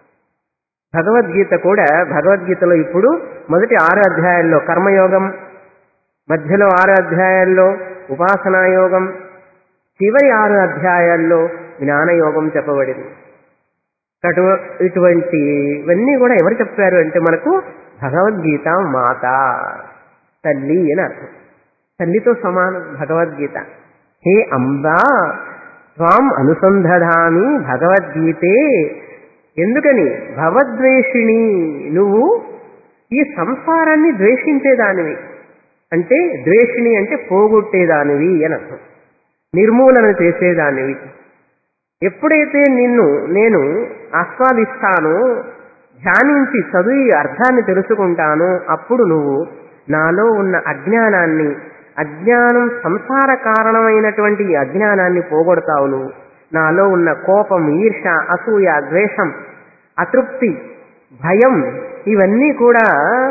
భగవద్గీత కూడా భగవద్గీతలో ఇప్పుడు మొదటి ఆరు అధ్యాయాల్లో కర్మయోగం మధ్యలో ఆరు అధ్యాయాల్లో ఉపాసనాయోగం చివరి ఆరు అధ్యాయాల్లో జ్ఞానయోగం చెప్పబడింది అటు ఇటువంటివన్నీ కూడా ఎవరు చెప్పారు అంటే మనకు భగవద్గీత మాత తల్లి అని అర్థం తల్లితో సమానం భగవద్గీత హే అంబా త్వాం అనుసంధామి భగవద్గీతే ఎందుకని భవద్వేషిణి నువ్వు ఈ సంసారాన్ని ద్వేషించేదానివి అంటే ద్వేషిణి అంటే పోగొట్టేదానివి అని అర్థం నిర్మూలన చేసేదానివి ఎప్పుడైతే నిన్ను నేను ఆస్వాదిస్తానో ధ్యానించి చదివి అర్థాన్ని తెలుసుకుంటానో అప్పుడు నువ్వు నాలో ఉన్న అజ్ఞానాన్ని అజ్ఞానం సంసార కారణమైనటువంటి ఈ అజ్ఞానాన్ని పోగొడతావు నువ్వు నాలో ఉన్న కోపం ఈర్ష అసూయ ద్వేషం అతృప్తి భయం ఇవన్నీ కూడా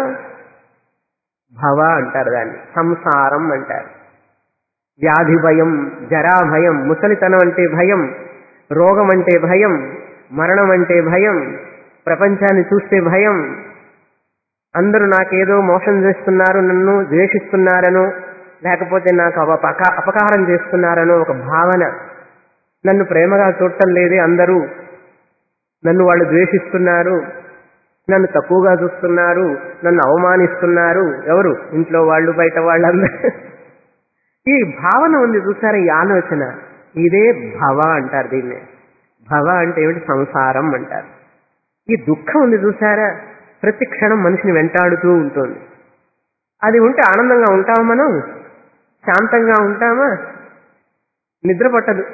భవ అంటారు దాన్ని సంసారం అంటారు వ్యాధి భయం జరా భయం ముసలితనం అంటే భయం రోగం అంటే భయం మరణం అంటే భయం ప్రపంచాన్ని చూస్తే భయం అందరూ నాకేదో మోసం చేస్తున్నారు నన్ను ద్వేషిస్తున్నారనో లేకపోతే నాకు అపకా అపకారం చేస్తున్నారనో ఒక భావన నన్ను ప్రేమగా చూడటం లేదే అందరూ నన్ను వాళ్ళు ద్వేషిస్తున్నారు నన్ను తక్కువగా చూస్తున్నారు నన్ను అవమానిస్తున్నారు ఎవరు ఇంట్లో వాళ్ళు బయట వాళ్ళందరూ ఈ భావన ఉంది చూసారా ఈ ఆలోచన ఇదే భవ అంటారు దీన్ని భవ అంటే ఏమిటి సంసారం అంటారు ఈ దుఃఖం ఉంది చూసారా ప్రతి క్షణం మనిషిని వెంటాడుతూ ఉంటుంది అది ఉంటే ఆనందంగా ఉంటామా మనం శాంతంగా ఉంటామా నిద్ర పట్టదు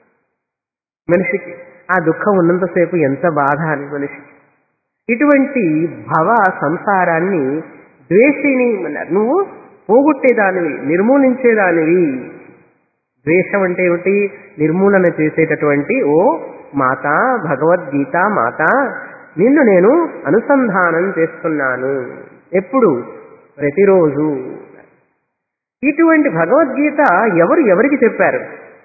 మనిషికి ఆ దుఃఖం ఉన్నంతసేపు ఎంత బాధ అని మనిషికి ఇటువంటి భవ సంసారాన్ని ద్వేషిని అన్నారు నువ్వు పోగొట్టేదానివి నిర్మూలించేదానివి ద్వేషం అంటే ఏమిటి నిర్మూలన చేసేటటువంటి ఓ మాత భగవద్గీత మాత నిన్ను నేను అనుసంధానం చేస్తున్నాను ఎప్పుడు ప్రతిరోజు ఇటువంటి భగవద్గీత ఎవరు ఎవరికి చెప్పారు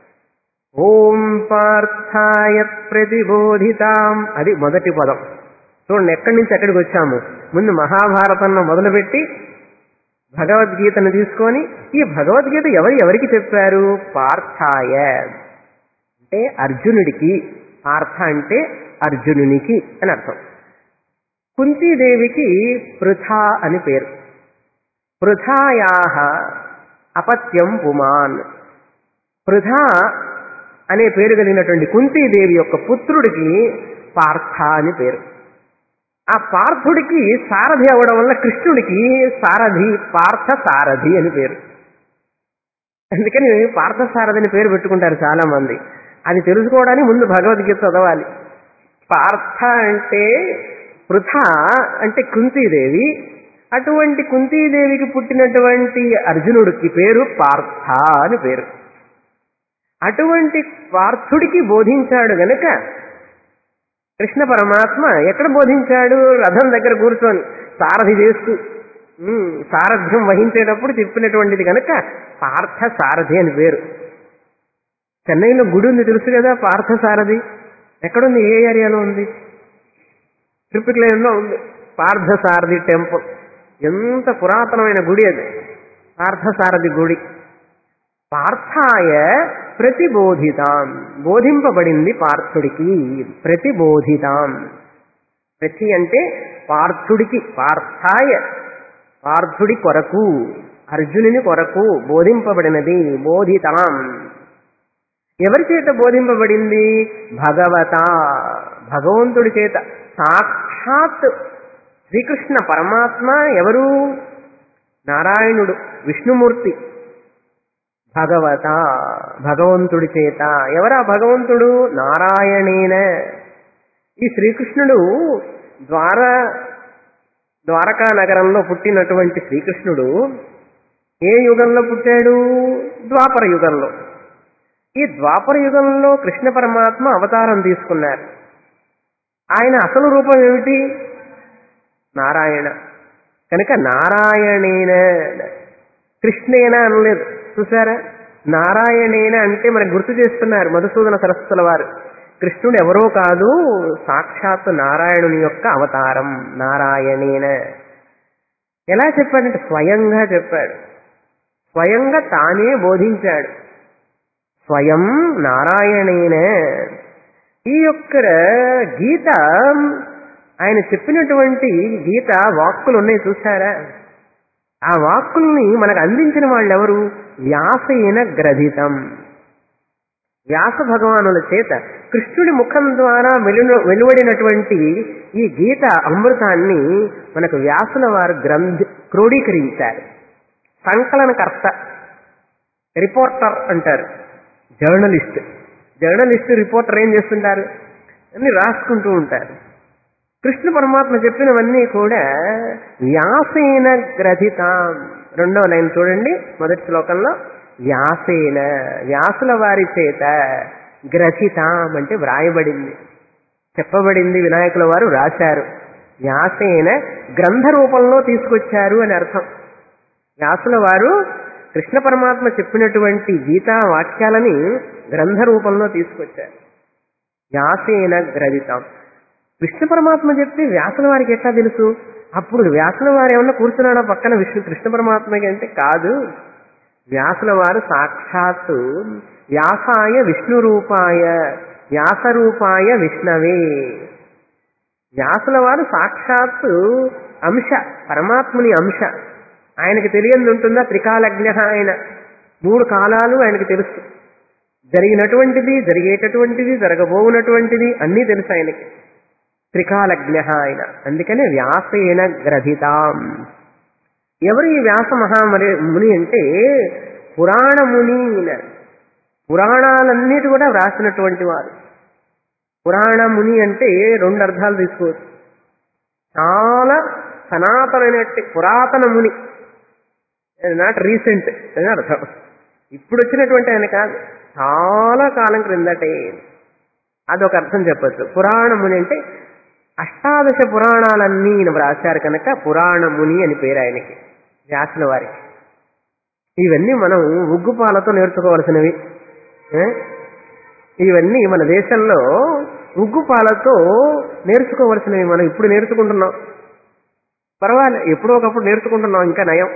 ఓం పార్థాయ ప్రతిబోధితాం అది మొదటి పదం చూడండి ఎక్కడి నుంచి ఎక్కడికి వచ్చాము ముందు మహాభారతంలో మొదలుపెట్టి భగవద్గీతను తీసుకొని ఈ భగవద్గీత ఎవరు ఎవరికి చెప్పారు పార్థాయ అంటే అర్జునుడికి పార్థ అంటే అర్జునునికి అని అర్థం కుంతీదేవికి పృథా అని పేరు పృథాయా అపత్యం పుమాన్ పృథా అనే పేరు కలిగినటువంటి కుంతీదేవి యొక్క పుత్రుడికి పార్థ అని పేరు ఆ పార్థుడికి సారథి అవడం వల్ల కృష్ణుడికి సారథి పార్థ సారథి అని పేరు అందుకని పార్థ సారథి అని పేరు పెట్టుకుంటారు చాలా మంది అది తెలుసుకోవడానికి ముందు భగవద్గీత చదవాలి పార్థ అంటే పృథ అంటే కుంతీదేవి అటువంటి కుంతీదేవికి పుట్టినటువంటి అర్జునుడికి పేరు పార్థ అని పేరు అటువంటి పార్థుడికి బోధించాడు గనుక కృష్ణ పరమాత్మ ఎక్కడ బోధించాడు రథం దగ్గర కూర్చొని సారథి చేస్తూ ఉమ్, సారథ్యం వహించేటప్పుడు చెప్పినటువంటిది కనుక పార్థ సారథి అని పేరు చెన్నైలో గుడి ఉంది తెలుసు కదా పార్థ సారథి ఎక్కడుంది ఏ ఏరియాలో ఉంది ట్రిపిక్ లైన్లో ఉంది పార్థ సారథి టెంపుల్ ఎంత పురాతనమైన గుడి అది పార్థసారథి గుడి పార్థాయ ప్రతిబోధితాం బోధింపబడింది పార్థుడికి ప్రతిబోధితాం ప్రతి అంటే పార్థుడికి పార్థాయ పార్థుడి కొరకు అర్జునుని కొరకు బోధింపబడినది బోధితాం ఎవరి చేత బోధింపబడింది భగవత భగవంతుడి చేత సాక్షాత్ శ్రీకృష్ణ పరమాత్మ ఎవరు నారాయణుడు విష్ణుమూర్తి భగవత భగవంతుడి చేత ఎవరా భగవంతుడు నారాయణేన ఈ శ్రీకృష్ణుడు ద్వార ద్వారకా నగరంలో పుట్టినటువంటి శ్రీకృష్ణుడు ఏ యుగంలో పుట్టాడు ద్వాపర యుగంలో ఈ ద్వాపర యుగంలో కృష్ణ పరమాత్మ అవతారం తీసుకున్నారు ఆయన అసలు రూపం ఏమిటి నారాయణ కనుక నారాయణేన కృష్ణేన అనలేదు చూసారా నారాయణేన అంటే మనకు గుర్తు చేస్తున్నారు మధుసూదన సరస్వతుల వారు కృష్ణుడు ఎవరో కాదు సాక్షాత్ నారాయణుని యొక్క అవతారం నారాయణేన ఎలా చెప్పాడంటే స్వయంగా చెప్పాడు స్వయంగా తానే బోధించాడు స్వయం నారాయణేన ఈ యొక్క గీత ఆయన చెప్పినటువంటి గీత వాక్కులు ఉన్నాయి చూసారా ఆ వాక్కుల్ని మనకు అందించిన వాళ్ళు ఎవరు వ్యాసేన గ్రథితం వ్యాస భగవానుల చేత కృష్ణుడి ముఖం ద్వారా వెలు వెలువడినటువంటి ఈ గీత అమృతాన్ని మనకు వ్యాసుల వారు గ్రంథ క్రోడీకరించారు సంకలనకర్త రిపోర్టర్ అంటారు జర్నలిస్ట్ జర్నలిస్ట్ రిపోర్టర్ ఏం చేస్తుంటారు అన్ని రాసుకుంటూ ఉంటారు కృష్ణ పరమాత్మ చెప్పినవన్నీ కూడా వ్యాసేన గ్రథితాం రెండవ లైన్ చూడండి మొదటి శ్లోకంలో వ్యాసేన వ్యాసుల వారి చేత గ్రథితాం అంటే వ్రాయబడింది చెప్పబడింది వినాయకుల వారు రాశారు వ్యాసేన గ్రంథ రూపంలో తీసుకొచ్చారు అని అర్థం వ్యాసుల వారు కృష్ణ పరమాత్మ చెప్పినటువంటి గీతా వాక్యాలని గ్రంథ రూపంలో తీసుకొచ్చారు వ్యాసేన గ్రథితాం కృష్ణ పరమాత్మ చెప్తే వ్యాసుల వారికి ఎట్లా తెలుసు అప్పుడు వ్యాసుల వారు ఏమన్నా కూర్చున్నాడా పక్కన విష్ణు కృష్ణ పరమాత్మకి అంటే కాదు వ్యాసుల వారు సాక్షాత్తు వ్యాసాయ విష్ణురూపాయ వ్యాసరూపాయ విష్ణవే వ్యాసుల వారు సాక్షాత్తు అంశ పరమాత్ముని అంశ ఆయనకి తెలియంది ఉంటుందా త్రికాలజ్ఞ ఆయన మూడు కాలాలు ఆయనకి తెలుసు జరిగినటువంటిది జరిగేటటువంటిది జరగబోనటువంటిది అన్నీ తెలుసు ఆయనకి త్రికాలజ్ఞ ఆయన అందుకనే వ్యాసేన గ్రథితాం ఎవరు ఈ వ్యాస మహామరి ముని అంటే పురాణ ముని అన్నారు. పురాణాలన్నిటి కూడా వ్రాసినటువంటి వారు పురాణ ముని అంటే రెండు అర్థాలు తీసుకోవచ్చు చాలా సనాతనమైనట్టి పురాతన ముని నాట్ రీసెంట్ అని అర్థం ఇప్పుడు వచ్చినటువంటి ఆయన కాదు చాలా కాలం క్రిందటే అదొక అర్థం చెప్పచ్చు పురాణ ముని అంటే అష్టాదశ పురాణాలన్నీ ఈయన వ్రాశారు కనుక పురాణ ముని అని పేరు ఆయనకి వ్యాసుల వారికి ఇవన్నీ మనం ఉగ్గుపాలతో నేర్చుకోవాల్సినవి ఏ? ఇవన్నీ మన దేశంలో ఉగ్గుపాలతో నేర్చుకోవలసినవి మనం ఇప్పుడు నేర్చుకుంటున్నాం పర్వాలే ఎప్పుడో ఒకప్పుడు నేర్చుకుంటున్నాం ఇంకా నయం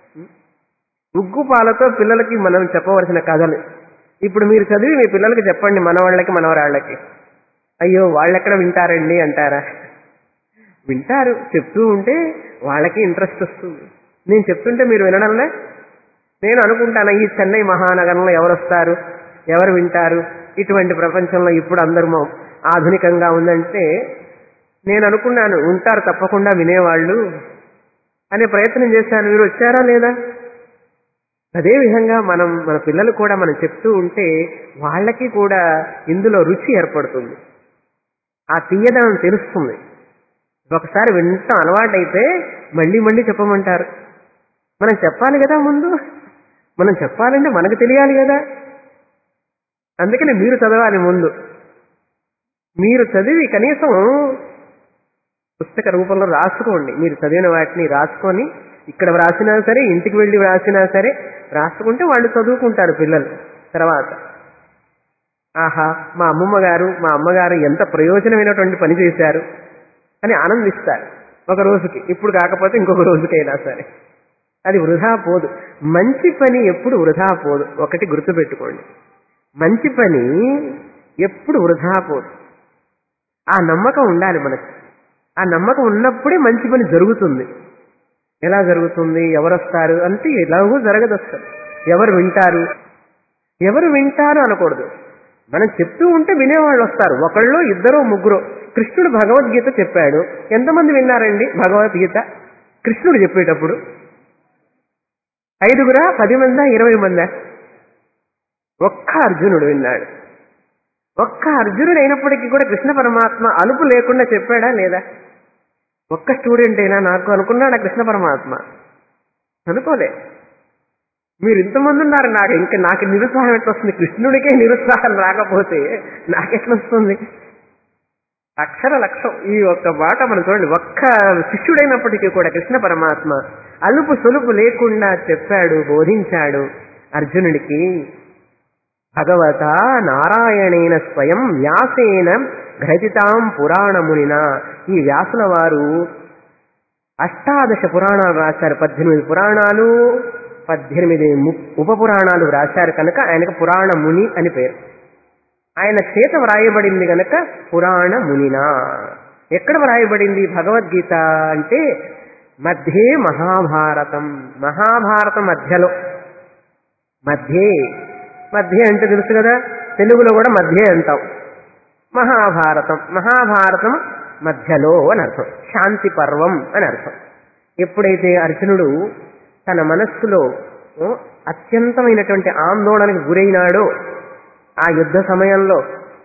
ఉగ్గు పాలతో పిల్లలకి మనం చెప్పవలసిన కథలు ఇప్పుడు మీరు చదివి మీ పిల్లలకి చెప్పండి మనవాళ్ళకి మనవరాళ్ళకి అయ్యో వాళ్ళెక్కడ వింటారండి అంటారా వింటారు చెప్తూ ఉంటే వాళ్ళకి ఇంట్రెస్ట్ వస్తుంది నేను చెప్తుంటే మీరు వినడంలే నేను అనుకుంటాను ఈ చెన్నై మహానగరంలో ఎవరు వస్తారు ఎవరు వింటారు ఇటువంటి ప్రపంచంలో ఇప్పుడు అందరూ మొ- ఆధునికంగా ఉందంటే నేను అనుకున్నాను ఉంటారు తప్పకుండా వినేవాళ్ళు అనే ప్రయత్నం చేశాను మీరు వచ్చారా లేదా అదే విధంగా మనం మన పిల్లలు కూడా మనం చెప్తూ ఉంటే వాళ్ళకి కూడా ఇందులో రుచి ఏర్పడుతుంది ఆ తీయదనం తెలుస్తుంది ఒకసారి వింటాం అలవాటైతే మళ్ళీ మళ్ళీ చెప్పమంటారు మనం చెప్పాలి కదా ముందు మనం చెప్పాలంటే మనకు తెలియాలి కదా అందుకని మీరు చదవాలి ముందు మీరు చదివి కనీసం పుస్తక రూపంలో రాసుకోండి మీరు చదివిన వాటిని రాసుకొని ఇక్కడ వ్రాసినా సరే ఇంటికి వెళ్ళి వ్రాసినా సరే రాసుకుంటే వాళ్ళు చదువుకుంటారు పిల్లలు తర్వాత ఆహా మా అమ్మమ్మ గారు మా అమ్మగారు ఎంత ప్రయోజనమైనటువంటి పని చేశారు అని ఆనందిస్తారు ఒక రోజుకి ఇప్పుడు కాకపోతే ఇంకొక రోజుకైనా సరే అది వృధా పోదు మంచి పని ఎప్పుడు వృధా పోదు ఒకటి గుర్తుపెట్టుకోండి మంచి పని ఎప్పుడు వృధా పోదు ఆ నమ్మకం ఉండాలి మనకు ఆ నమ్మకం ఉన్నప్పుడే మంచి పని జరుగుతుంది ఎలా జరుగుతుంది ఎవరు వస్తారు అంటే ఎలాగో జరగదు అసలు ఎవరు వింటారు ఎవరు వింటారు అనకూడదు మనం చెప్తూ ఉంటే వినేవాళ్ళు వస్తారు ఒకళ్ళు ఇద్దరు ముగ్గురు కృష్ణుడు భగవద్గీత చెప్పాడు ఎంతమంది విన్నారండి భగవద్గీత కృష్ణుడు చెప్పేటప్పుడు ఐదుగురా పది మందా ఇరవై మందా ఒక్క అర్జునుడు విన్నాడు ఒక్క అర్జునుడు అయినప్పటికీ కూడా కృష్ణ పరమాత్మ అలుపు లేకుండా చెప్పాడా లేదా ఒక్క స్టూడెంట్ అయినా నాకు అనుకున్నాడా కృష్ణ పరమాత్మ అనుకోలే మీరు ఇంతమంది ఉన్నారు నాకు ఇంకా నాకు నిరుత్సాహం ఎట్లా వస్తుంది కృష్ణుడికే నిరుత్సాహం రాకపోతే నాకెట్లా వస్తుంది అక్షర లక్ష్యం ఈ ఒక్క మాట మనం చూడండి ఒక్క శిష్యుడైనప్పటికీ కూడా కృష్ణ పరమాత్మ అలుపు సొలుపు లేకుండా చెప్పాడు బోధించాడు అర్జునుడికి భగవత నారాయణేన స్వయం వ్యాసేన గ్రథితాం పురాణమునిన ఈ వ్యాసుల వారు అష్టాదశ పురాణాలు రాశారు పద్దెనిమిది పురాణాలు పద్దెనిమిది ము- ఉప పురాణాలు రాశారు కనుక ఆయనకు పురాణ ముని అని పేరు ఆయన చేత వ్రాయబడింది కనుక పురాణ మునినా ఎక్కడ వ్రాయబడింది భగవద్గీత అంటే మధ్యే మహాభారతం మహాభారతం మధ్యలో మధ్యే మధ్య అంటే తెలుసు కదా తెలుగులో కూడా మధ్యే అంటాం మహాభారతం మహాభారతం మధ్యలో అని అర్థం శాంతి పర్వం అని అర్థం ఎప్పుడైతే అర్జునుడు తన మనస్సులో ఓ, అత్యంతమైనటువంటి ఆందోళనకు గురైనాడో ఆ యుద్ధ సమయంలో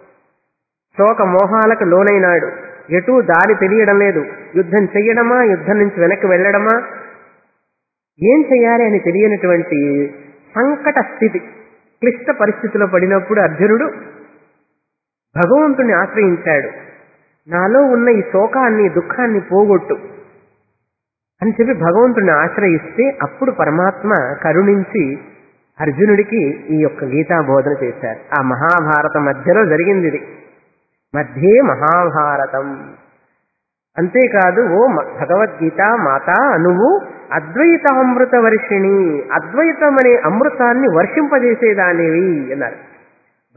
శోక మోహాలకు లోనైనాడు ఎటూ దారి తెలియడం లేదు యుద్ధం చెయ్యడమా యుద్ధం నుంచి వెనక్కి వెళ్ళడమా ఏం చెయ్యాలి అని తెలియనటువంటి సంకట స్థితి క్లిష్ట పరిస్థితిలో పడినప్పుడు అర్జునుడు భగవంతుని ఆశ్రయించాడు నాలో ఉన్న ఈ శోకాన్ని దుఃఖాన్ని పోగొట్టు అని చెప్పి భగవంతుని ఆశ్రయిస్తే అప్పుడు పరమాత్మ కరుణించి అర్జునుడికి ఈ యొక్క గీతా బోధన చేశారు ఆ మహాభారత మధ్యలో జరిగింది ఇది మధ్యే మహాభారతం అంతేకాదు ఓ మ- భగవద్గీత మాత నువ్వు అద్వైతామృత వర్షిణి అద్వైతం అనే అమృతాన్ని వర్షింపజేసేదానివి అన్నారు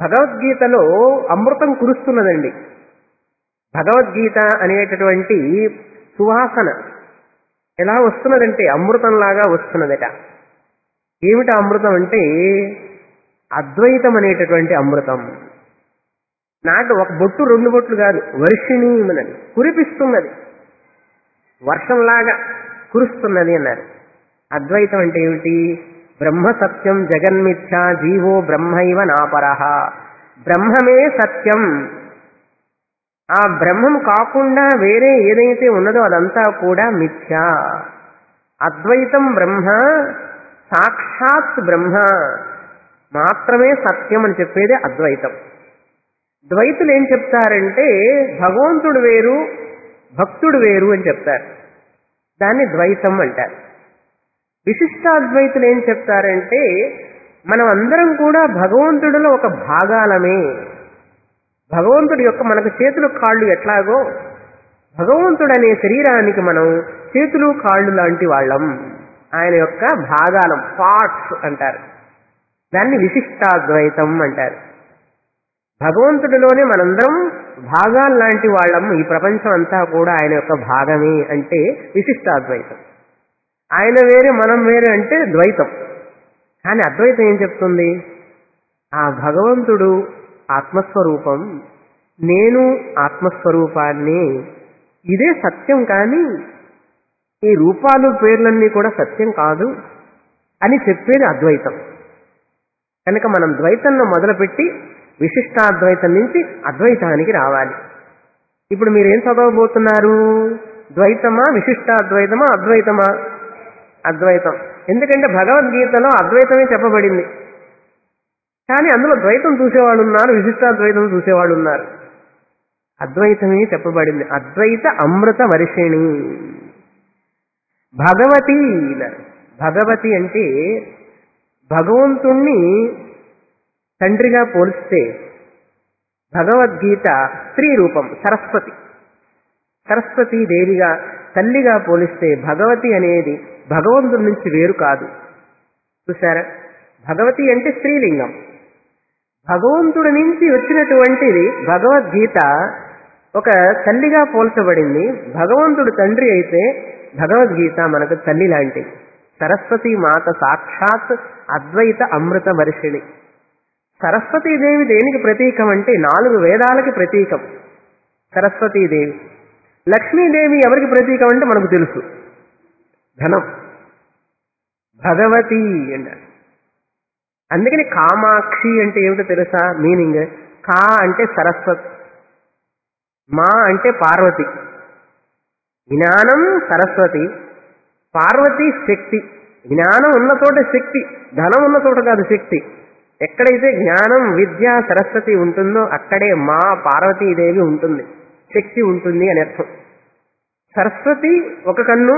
భగవద్గీతలో అమృతం కురుస్తున్నదండి భగవద్గీత అనేటటువంటి సువాసన ఎలా వస్తున్నదంటే అమృతంలాగా వస్తున్నదట ఏమిటి అమృతం అంటే అద్వైతం అనేటటువంటి అమృతం నాకు ఒక బొట్టు రెండు బొట్లు కాదు వర్షిణి అన్నది కురిపిస్తున్నది వర్షంలాగా కురుస్తున్నది అన్నారు అద్వైతం అంటే ఏమిటి బ్రహ్మ సత్యం జగన్మిథ్య జీవో బ్రహ్మైవ నాపరహ బ్రహ్మమే సత్యం ఆ బ్రహ్మం కాకుండా వేరే ఏదైతే ఉన్నదో అదంతా కూడా మిథ్య అద్వైతం బ్రహ్మ సాక్షాత్ బ్రహ్మ మాత్రమే సత్యం అని చెప్పేది అద్వైతం ద్వైతులు ఏం చెప్తారంటే భగవంతుడు వేరు భక్తుడు వేరు అని చెప్తారు దాన్ని ద్వైతం అంటారు విశిష్టాద్వైతులు ఏం చెప్తారంటే మనం అందరం కూడా భగవంతుడిలో ఒక భాగాలమే భగవంతుడి యొక్క మనకు చేతులు కాళ్ళు ఎట్లాగో భగవంతుడు అనే శరీరానికి మనం చేతులు కాళ్ళు లాంటి వాళ్ళం ఆయన యొక్క భాగాలం పార్ట్స్ అంటారు దాన్ని విశిష్టాద్వైతం అంటారు భగవంతుడిలోనే మనందరం భాగాలు లాంటి వాళ్ళం ఈ ప్రపంచం అంతా కూడా ఆయన యొక్క భాగమే అంటే విశిష్టాద్వైతం ఆయన వేరే మనం వేరే అంటే ద్వైతం కానీ అద్వైతం ఏం చెప్తుంది ఆ భగవంతుడు ఆత్మస్వరూపం నేను ఆత్మస్వరూపాన్ని ఇదే సత్యం కానీ ఈ రూపాలు పేర్లన్నీ కూడా సత్యం కాదు అని చెప్పేది అద్వైతం కనుక మనం ద్వైతంలో మొదలుపెట్టి విశిష్టాద్వైతం నుంచి అద్వైతానికి రావాలి ఇప్పుడు మీరు ఏం చదవబోతున్నారు ద్వైతమా విశిష్టాద్వైతమా అద్వైతమా అద్వైతం ఎందుకంటే భగవద్గీతలో అద్వైతమే చెప్పబడింది కానీ అందులో ద్వైతం చూసేవాళ్ళు ఉన్నారు విశిష్టాద్వైతం చూసేవాళ్ళు ఉన్నారు అద్వైతమే చెప్పబడింది అద్వైత అమృత వర్షిణి భగవతి భగవతి అంటే భగవంతుణ్ణి తండ్రిగా పోలిస్తే భగవద్గీత స్త్రీ రూపం సరస్వతి సరస్వతి దేవిగా తల్లిగా పోలిస్తే భగవతి అనేది భగవంతుడి నుంచి వేరు కాదు చూసారా భగవతి అంటే స్త్రీలింగం భగవంతుడి నుంచి వచ్చినటువంటిది భగవద్గీత ఒక తల్లిగా పోల్చబడింది భగవంతుడు తండ్రి అయితే భగవద్గీత మనకు తల్లి లాంటిది సరస్వతి మాత సాక్షాత్ అద్వైత అమృత వర్షిణి సరస్వతీదేవి దేనికి ప్రతీకం అంటే నాలుగు వేదాలకి ప్రతీకం సరస్వతీదేవి లక్ష్మీదేవి ఎవరికి ప్రతీకం అంటే మనకు తెలుసు ధనం భగవతి అన్నారు అందుకని కామాక్షి అంటే ఏమిటో తెలుసా మీనింగ్ కా అంటే సరస్వతి మా అంటే పార్వతి జ్ఞానం సరస్వతి పార్వతి శక్తి జ్ఞానం ఉన్న చోట శక్తి ధనం ఉన్న చోట కాదు శక్తి ఎక్కడైతే జ్ఞానం విద్య సరస్వతి ఉంటుందో అక్కడే మా పార్వతీదేవి ఉంటుంది శక్తి ఉంటుంది అని అర్థం సరస్వతి ఒక కన్ను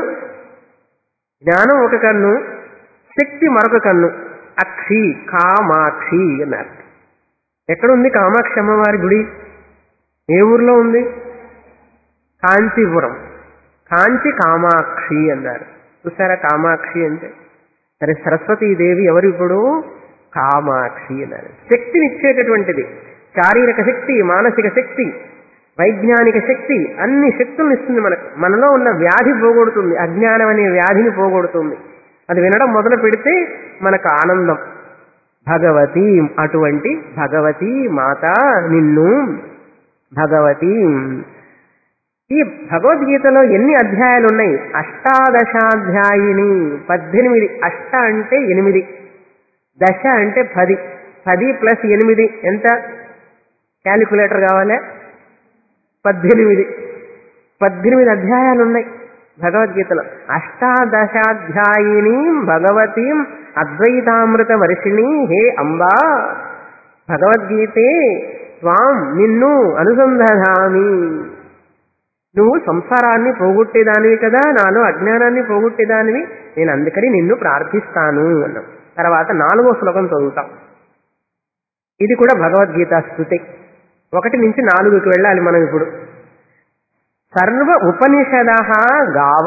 జ్ఞానం ఒక కన్ను శక్తి మరొక కన్ను అక్షి కామాక్షి అన్నారు ఎక్కడుంది కామాక్షి అమ్మవారి గుడి ఏ ఊర్లో ఉంది కాంచీపురం కాంచి కామాక్షి అన్నారు చూసారా కామాక్షి అంటే సరే సరస్వతీదేవి ఎవరు ఇప్పుడు కామాక్షి అన్నారు శక్తినిచ్చేటటువంటిది శారీరక శక్తి మానసిక శక్తి వైజ్ఞానిక శక్తి అన్ని శక్తులను ఇస్తుంది మనకు మనలో ఉన్న వ్యాధి పోగొడుతుంది అజ్ఞానం అనే వ్యాధిని పోగొడుతుంది అది వినడం మొదలు పెడితే మనకు ఆనందం భగవతి అటువంటి భగవతి మాత నిన్ను భగవతి ఈ భగవద్గీతలో ఎన్ని అధ్యాయాలు ఉన్నాయి అష్టాదశాధ్యాయిని పద్దెనిమిది అష్ట అంటే ఎనిమిది దశ అంటే పది పది ప్లస్ ఎనిమిది ఎంత క్యాలిక్యులేటర్ కావాలా పద్దెనిమిది పద్దెనిమిది అధ్యాయాలు ఉన్నాయి భగవద్గీతలో అష్టాదశాధ్యాయిని భగవతీం అద్వైతామృత వర్షిణి హే అంబా భగవద్గీతే త్వాం నిన్ను అనుసంధామి నువ్వు సంసారాన్ని పోగొట్టేదానివి కదా నాలో అజ్ఞానాన్ని పోగొట్టేదానివి నేను అందుకని నిన్ను ప్రార్థిస్తాను అన్నాం తర్వాత నాలుగో శ్లోకం చదువుతాం ఇది కూడా భగవద్గీత స్థుతి ఒకటి నుంచి నాలుగుకి వెళ్ళాలి మనం ఇప్పుడు సర్వ ఉపనిషద గావ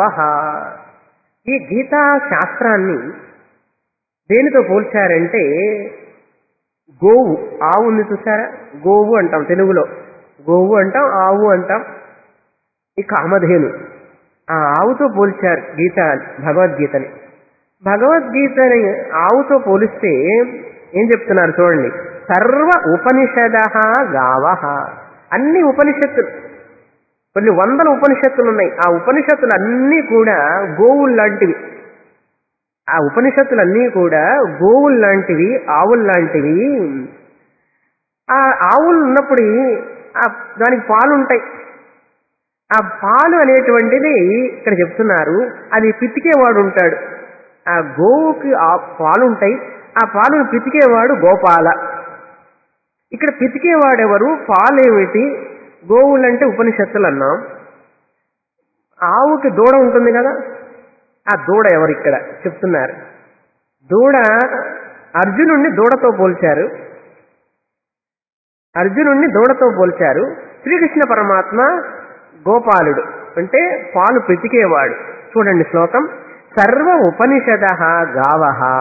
ఈ గీతా శాస్త్రాన్ని దేనితో పోల్చారంటే గోవు ఆవు ఉంది చూసారా గోవు అంటాం తెలుగులో గోవు అంటాం ఆవు అంటాం ఈ కామధేను ఆ ఆవుతో పోల్చారు గీత భగవద్గీతని భగవద్గీతని ఆవుతో పోలిస్తే ఏం చెప్తున్నారు చూడండి సర్వ ఉపనిషద గావ అన్ని ఉపనిషత్తులు కొన్ని వందల ఉపనిషత్తులు ఉన్నాయి ఆ ఉపనిషత్తులు అన్నీ కూడా గోవులు లాంటివి ఆ ఉపనిషత్తులన్నీ కూడా గోవులు లాంటివి ఆవులు లాంటివి ఆ ఆవులు ఉన్నప్పుడు ఆ దానికి పాలు ఉంటాయి ఆ పాలు అనేటువంటిది ఇక్కడ చెప్తున్నారు అది పితికేవాడు ఉంటాడు ఆ గోవుకి ఆ పాలు ఉంటాయి ఆ పాలను పితికేవాడు గోపాల ఇక్కడ పితికేవాడెవరు పాలేమిటి గోవులంటే ఉపనిషత్తులు అన్నాం ఆవుకి దూడ ఉంటుంది కదా ఆ దూడ ఎవరు ఇక్కడ చెప్తున్నారు దూడ అర్జునుణ్ణి దూడతో పోల్చారు అర్జునుణ్ణి దూడతో పోల్చారు శ్రీకృష్ణ పరమాత్మ గోపాలుడు అంటే పాలు పితికేవాడు చూడండి శ్లోకం సర్వ ఉపనిషద గావ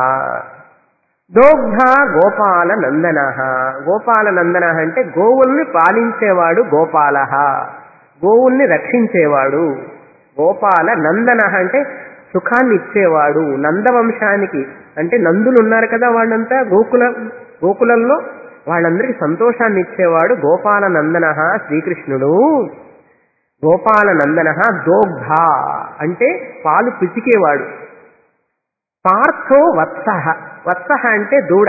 దోగ్ధ గోపాల నందన గోపాల నందన అంటే గోవుల్ని పాలించేవాడు గోపాల గోవుల్ని రక్షించేవాడు గోపాల నందన అంటే సుఖాన్ని ఇచ్చేవాడు నందవంశానికి అంటే నందులు ఉన్నారు కదా వాళ్ళంతా గోకుల గోకులంలో వాళ్ళందరికీ సంతోషాన్ని ఇచ్చేవాడు గోపాల నందన శ్రీకృష్ణుడు గోపాల నందన దోగ్ధ అంటే పాలు పితికేవాడు పార్థో వత్స వత్స అంటే దూడ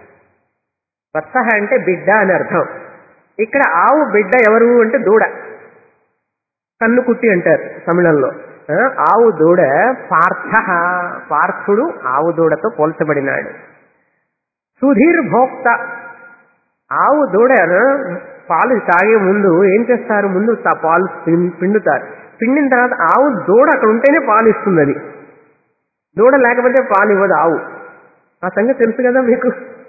వత్స అంటే బిడ్డ అని అర్థం ఇక్కడ ఆవు బిడ్డ ఎవరు అంటే దూడ కన్ను కుట్టి అంటారు తమిళంలో ఆ, ఆవు దూడ పార్థ పార్థుడు ఆవు దూడతో పోల్చబడినాడు సుధీర్ భోక్త ఆవు దూడ పాలు తాగే ముందు ఏం చేస్తారు ముందు తా- పాలు పిం- పిండుతారు పిండిన తర్వాత ఆవు దూడ అక్కడ ఉంటేనే పాలు ఇస్తుంది అది దూడ లేకపోతే పాలు ఇవ్వదు ఆవు ఆ సంగతి తెలుసు కదా మీకు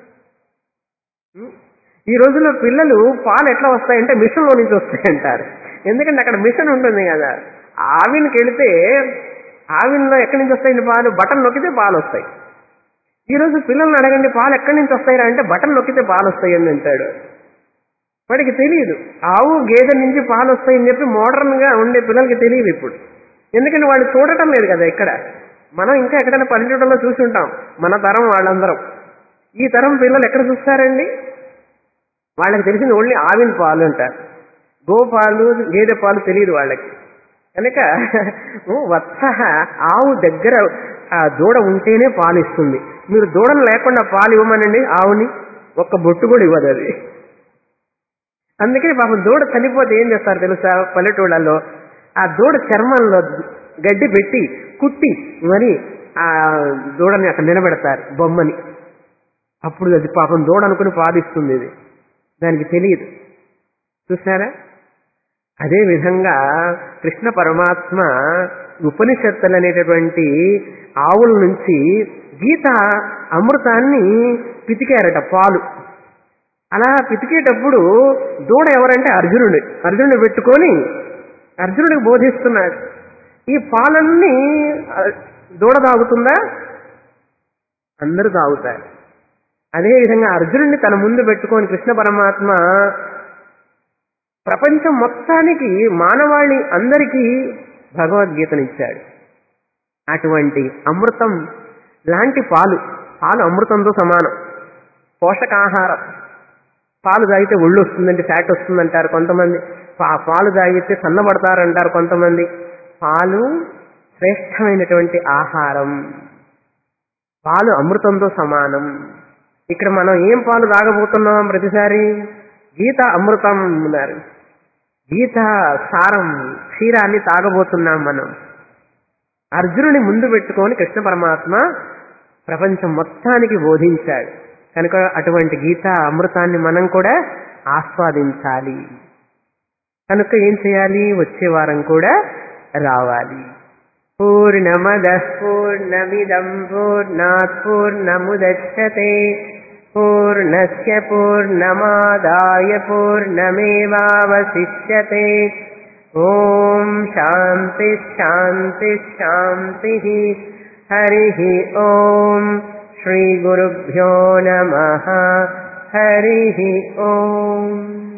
ఉం? ఈ రోజుల్లో పిల్లలు పాలు ఎట్లా వస్తాయంటే మిషన్లో నుంచి వస్తాయంటారు ఎందుకంటే అక్కడ మిషన్ ఉంటుంది కదా ఆవిన్కి వెళితే ఆవిన్లో ఎక్కడి నుంచి వస్తాయండి పాలు బటన్ నొక్కితే పాలు వస్తాయి ఈ రోజు పిల్లల్ని అడగండి పాలు ఎక్కడి నుంచి వస్తాయిరా అంటే బటన్ నొక్కితే పాలు వస్తాయని అంటాడు వాడికి తెలియదు ఆవు గేదె నుంచి పాలు వస్తాయని చెప్పి మోడర్న్ గా ఉండే పిల్లలకి తెలియదు ఇప్పుడు ఎందుకంటే వాడు చూడటం లేదు కదా ఇక్కడ మనం ఇంకా ఎక్కడైనా పల్లెటూళ్ళలో చూసి ఉంటాం మన తరం వాళ్ళందరం ఈ తరం పిల్లలు ఎక్కడ చూస్తారండి వాళ్ళకి తెలిసింది ఓన్లీ ఆవిన పాలు అంటారు గోపాలు గేదె పాలు తెలియదు వాళ్ళకి కనుక వత్స ఆవు దగ్గర ఆ దూడ ఉంటేనే పాలు ఇస్తుంది మీరు దూడను లేకుండా పాలు ఇవ్వమనండి ఆవుని ఒక్క బొట్టు కూడా ఇవ్వదు అది అందుకని పాపం దూడ చనిపోతే ఏం చేస్తారు తెలుసా పల్లెటూళ్ళలో ఆ దూడ చర్మంలో గడ్డి పెట్టి కుట్టి మరి ఆ దూడని అక్కడ నిలబెడతారు బొమ్మని అప్పుడు అది పాపం దూడ అనుకుని పాదిస్తుంది ఇది దానికి తెలియదు చూసారా అదే విధంగా కృష్ణ పరమాత్మ ఉపనిషత్తులు అనేటటువంటి ఆవుల నుంచి గీత అమృతాన్ని పితికారట పాలు అలా పితికేటప్పుడు దూడ ఎవరంటే అర్జునుడు అర్జునుడు పెట్టుకొని అర్జునుడికి బోధిస్తున్నాడు ఈ పాలన్నీ ఆ, దూడ తాగుతుందా అందరూ తాగుతారు అదేవిధంగా అర్జునుడిని తన ముందు పెట్టుకొని కృష్ణ పరమాత్మ ప్రపంచం మొత్తానికి మానవాళి అందరికీ భగవద్గీతనిచ్చాడు అటువంటి అమృతం లాంటి పాలు పాలు అమృతంతో సమానం పోషకాహారం పాలు తాగితే ఒళ్ళు వస్తుందంటే ఫ్యాట్ వస్తుందంటారు కొంతమంది పా- పాలు తాగితే సన్నబడతారంటారు కొంతమంది పాలు శ్రేష్టమైనటువంటి ఆహారం పాలు అమృతంతో సమానం ఇక్కడ మనం ఏం పాలు తాగబోతున్నాం ప్రతిసారి గీత అమృతం అన్నారు గీత సారం క్షీరాన్ని తాగబోతున్నాం మనం అర్జునుని ముందు పెట్టుకొని కృష్ణ పరమాత్మ ప్రపంచం మొత్తానికి బోధించాడు కనుక అటువంటి గీత అమృతాన్ని మనం కూడా ఆస్వాదించాలి కనుక ఏం చేయాలి వచ్చే వారం కూడా రావాలి పూర్ణమద పూర్ణమిదం పూర్ణాత్ పూర్ణముదచ్చతే పూర్ణస్య పూర్ణమాదాయ పూర్ణమేవావశిష్యతే ఓం శాంతి శాంతి శాంతి హరి ఓం శ్రీ గురుభ్యో నమ హరి ఓం